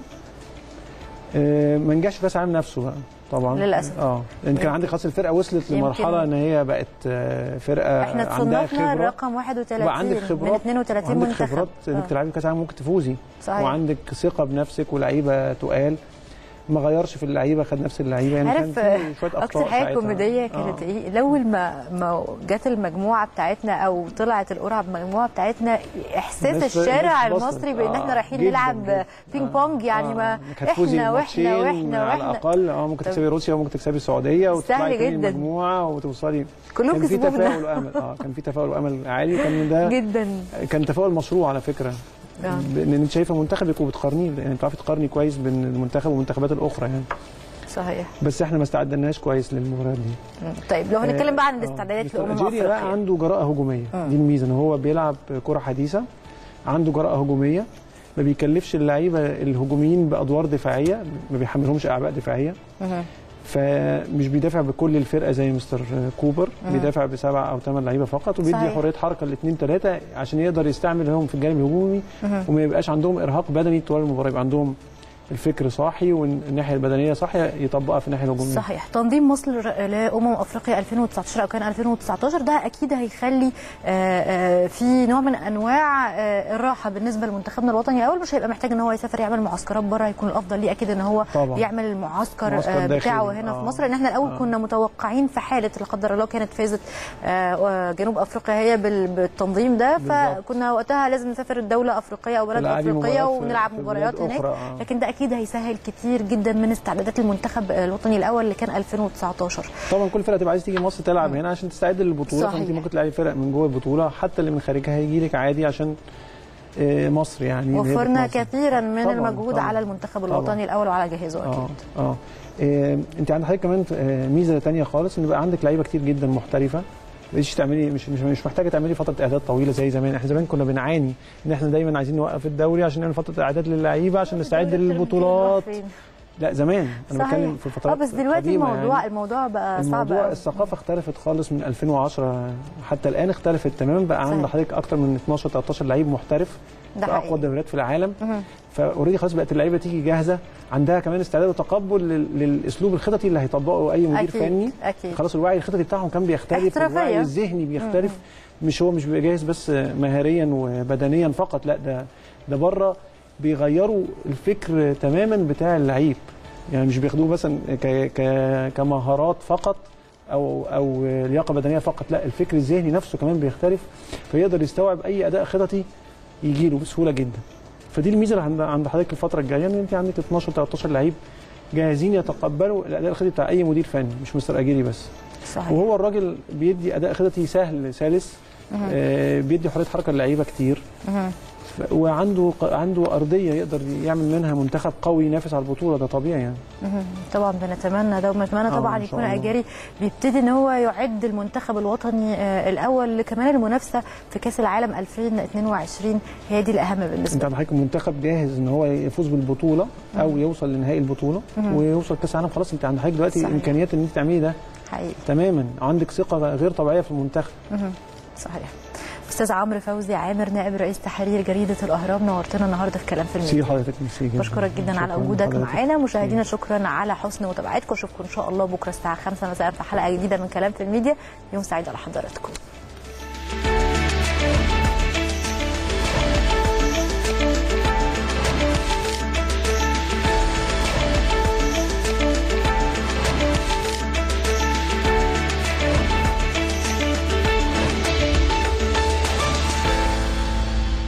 آه، ما نجحش في كاس العالم نفسه بقى طبعا للأسف. اه لان كان عندي خلاص الفرقه وصلت يمكن- لمرحله ان هي بقت آه، فرقه احنا عندها تصنفنا خبره الرقم 31 وبقى عندك من خبرات 32 وعندك منتخب خبرات انك آه. تلعبي كاس العالم ممكن تفوزي صحيح. وعندك ثقه بنفسك ولعيبه تقال ما غيرش في اللعيبه خد نفس اللعيبه يعني عارف كان في شويه اخطاء اكتر حاجه ساعتها. كوميديه كانت آه. ايه لو ما ما جت المجموعه بتاعتنا او طلعت القرعه بالمجموعه بتاعتنا احساس الناس- الشارع الناس بصت. المصري بان احنا آه، رايحين جداً، نلعب جداً. بينج آه. بونج يعني آه. ما إنك هتفوزي احنا واحنا بماتشين واحنا على واحنا الاقل اه ممكن طب- تكسبي روسيا وممكن تكسبي السعوديه وتطلعي تاني جداً. المجموعه وتوصلي كلهم كان في كسبوه بده. تفاؤل وامل اه كان في تفاؤل وامل عالي وكان ده جدا كان تفاؤل مشروع على فكره آه. لان انت شايفه منتخبك وبتقارنيه يعني بتعرفي تقارني كويس بين المنتخب والمنتخبات الاخرى يعني صحيح بس احنا ما استعدناش كويس للمباريات دي طيب لو هنتكلم بقى عن آه، الاستعدادات مستر لامم أجيري بقى افريقيا عنده جراءه هجوميه دي الميزه ان هو بيلعب كره حديثه عنده جراءه هجوميه ما بيكلفش اللعيبه الهجوميين بادوار دفاعيه ما بيحملهمش اعباء دفاعيه مهم. فمش بيدافع بكل الفرقه زي مستر كوبر بيدافع بسبع او ثمان لعيبه فقط وبيدي صحيح. حريه حركه لاثنين ثلاثه عشان يقدر يستعملهم في الجانب الهجومي وما يبقاش عندهم ارهاق بدني طوال المباراه يبقى عندهم الفكر صاحي والناحيه البدنيه صاحيه يطبقها في الناحيه الهجوميه صحيح تنظيم مصر لامم افريقيا 2019 او كان 2019 ده اكيد هيخلي آه، آه، في نوع من انواع آه، الراحه بالنسبه لمنتخبنا الوطني الاول مش هيبقى محتاج ان هو يسافر يعمل معسكرات بره هيكون الافضل ليه اكيد ان هو طبعاً. يعمل المعسكر معسكر آه، داخلي. بتاعه هنا في آه. مصر لان احنا الاول كنا متوقعين في حاله لا قدر الله كانت فازت آه، جنوب افريقيا هي بال- بالتنظيم ده بالظبط. فكنا وقتها لازم نسافر دوله افريقيه او بلد ونلعب افريقيه مباراة في- ونلعب في بلاد مباريات هناك أخرى، آه. لكن ده اكيد هيسهل كتير جدا من استعدادات المنتخب الوطني الاول اللي كان 2019 طبعا كل فرقه تبقى عايز تيجي مصر تلعب هنا عشان تستعد للبطوله صحيح. فانت ممكن تلاقي فرق من جوه البطوله حتى اللي من خارجها هيجي لك عادي عشان آه، مصر يعني إن هي وفرنا بتنظم. كثيرا من طبعاً، المجهود طبعاً. على المنتخب طبعاً. الوطني الاول وعلى جهازه اه اكيد اه إيه، انت عندك حضرتك كمان آه، ميزه تانية خالص ان يبقى عندك لعيبه كتير جدا محترفه مش تعملي مش مش مش محتاجه تعملي فتره اعداد طويله زي زمان احنا زمان كنا بنعاني ان احنا دايما عايزين نوقف الدوري عشان نعمل فتره اعداد للعيبه عشان نستعد للبطولات لا زمان انا صحيح بتكلم في اه فترات بس دلوقتي قديمة الموضوع يعني. الموضوع بقى صعب الموضوع قوي. الثقافه اختلفت خالص من 2010 حتى الان اختلفت تماما بقى عند صحيح. حضرتك اكتر من 12 13 لعيب محترف ده في حقيقي. اقوى الدوريات في العالم مهم. فاوريدي خلاص بقت اللعيبه تيجي جاهزه عندها كمان استعداد وتقبل لل- للاسلوب الخططي اللي هيطبقه اي مدير أكيد، فني أكيد. خلاص الوعي الخططي بتاعهم كان بيختلف احترافية. الوعي الذهني بيختلف مش هو مش بيبقى جاهز بس مهاريا وبدنيا فقط لا ده ده بره بيغيروا الفكر تماما بتاع اللعيب يعني مش بياخدوه مثلا ك ك كمهارات فقط او او لياقه بدنيه فقط لا الفكر الذهني نفسه كمان بيختلف فيقدر يستوعب اي اداء خططي يجي له بسهوله جدا فدي الميزه اللي عند- عند حضرتك الفتره الجايه ان انت عندك 12 13 لعيب جاهزين يتقبلوا الاداء الخططي بتاع اي مدير فني مش مستر اجيري بس صحيح وهو الراجل بيدي اداء خططي سهل سلس آه بيدي حريه حركه للعيبه كتير مهم. ف- وعنده ق- عنده ارضيه يقدر يعمل منها منتخب قوي ينافس على البطوله ده طبيعي يعني مهم. طبعا بنتمنى ده ونتمنى آه، طبعا إن شاء يكون الله. اجاري بيبتدي ان هو يعد المنتخب الوطني آه، الاول كمان المنافسه في كاس العالم 2022 هي دي الاهم بالنسبه انت لي عندك حضرتك منتخب جاهز ان هو يفوز بالبطوله او يوصل لنهائي البطوله ويوصل كاس العالم خلاص انت عندك حضرتك دلوقتي صحيح. امكانيات ان انت تعملي ده حقيقي تماما عندك ثقه غير طبيعيه في المنتخب صحيح استاذ عمرو فوزي عامر نائب رئيس تحرير جريده الاهرام نورتنا النهارده في كلام في الميديا ميرسي حضرتك ميرسي جدا بشكرك جدا على شكراً وجودك لحضرتك. معانا مشاهدينا شكرا على حسن متابعتكم اشوفكم ان شاء الله بكره الساعه 5 مساء في حلقه جديده من كلام في الميديا يوم سعيد على حضراتكم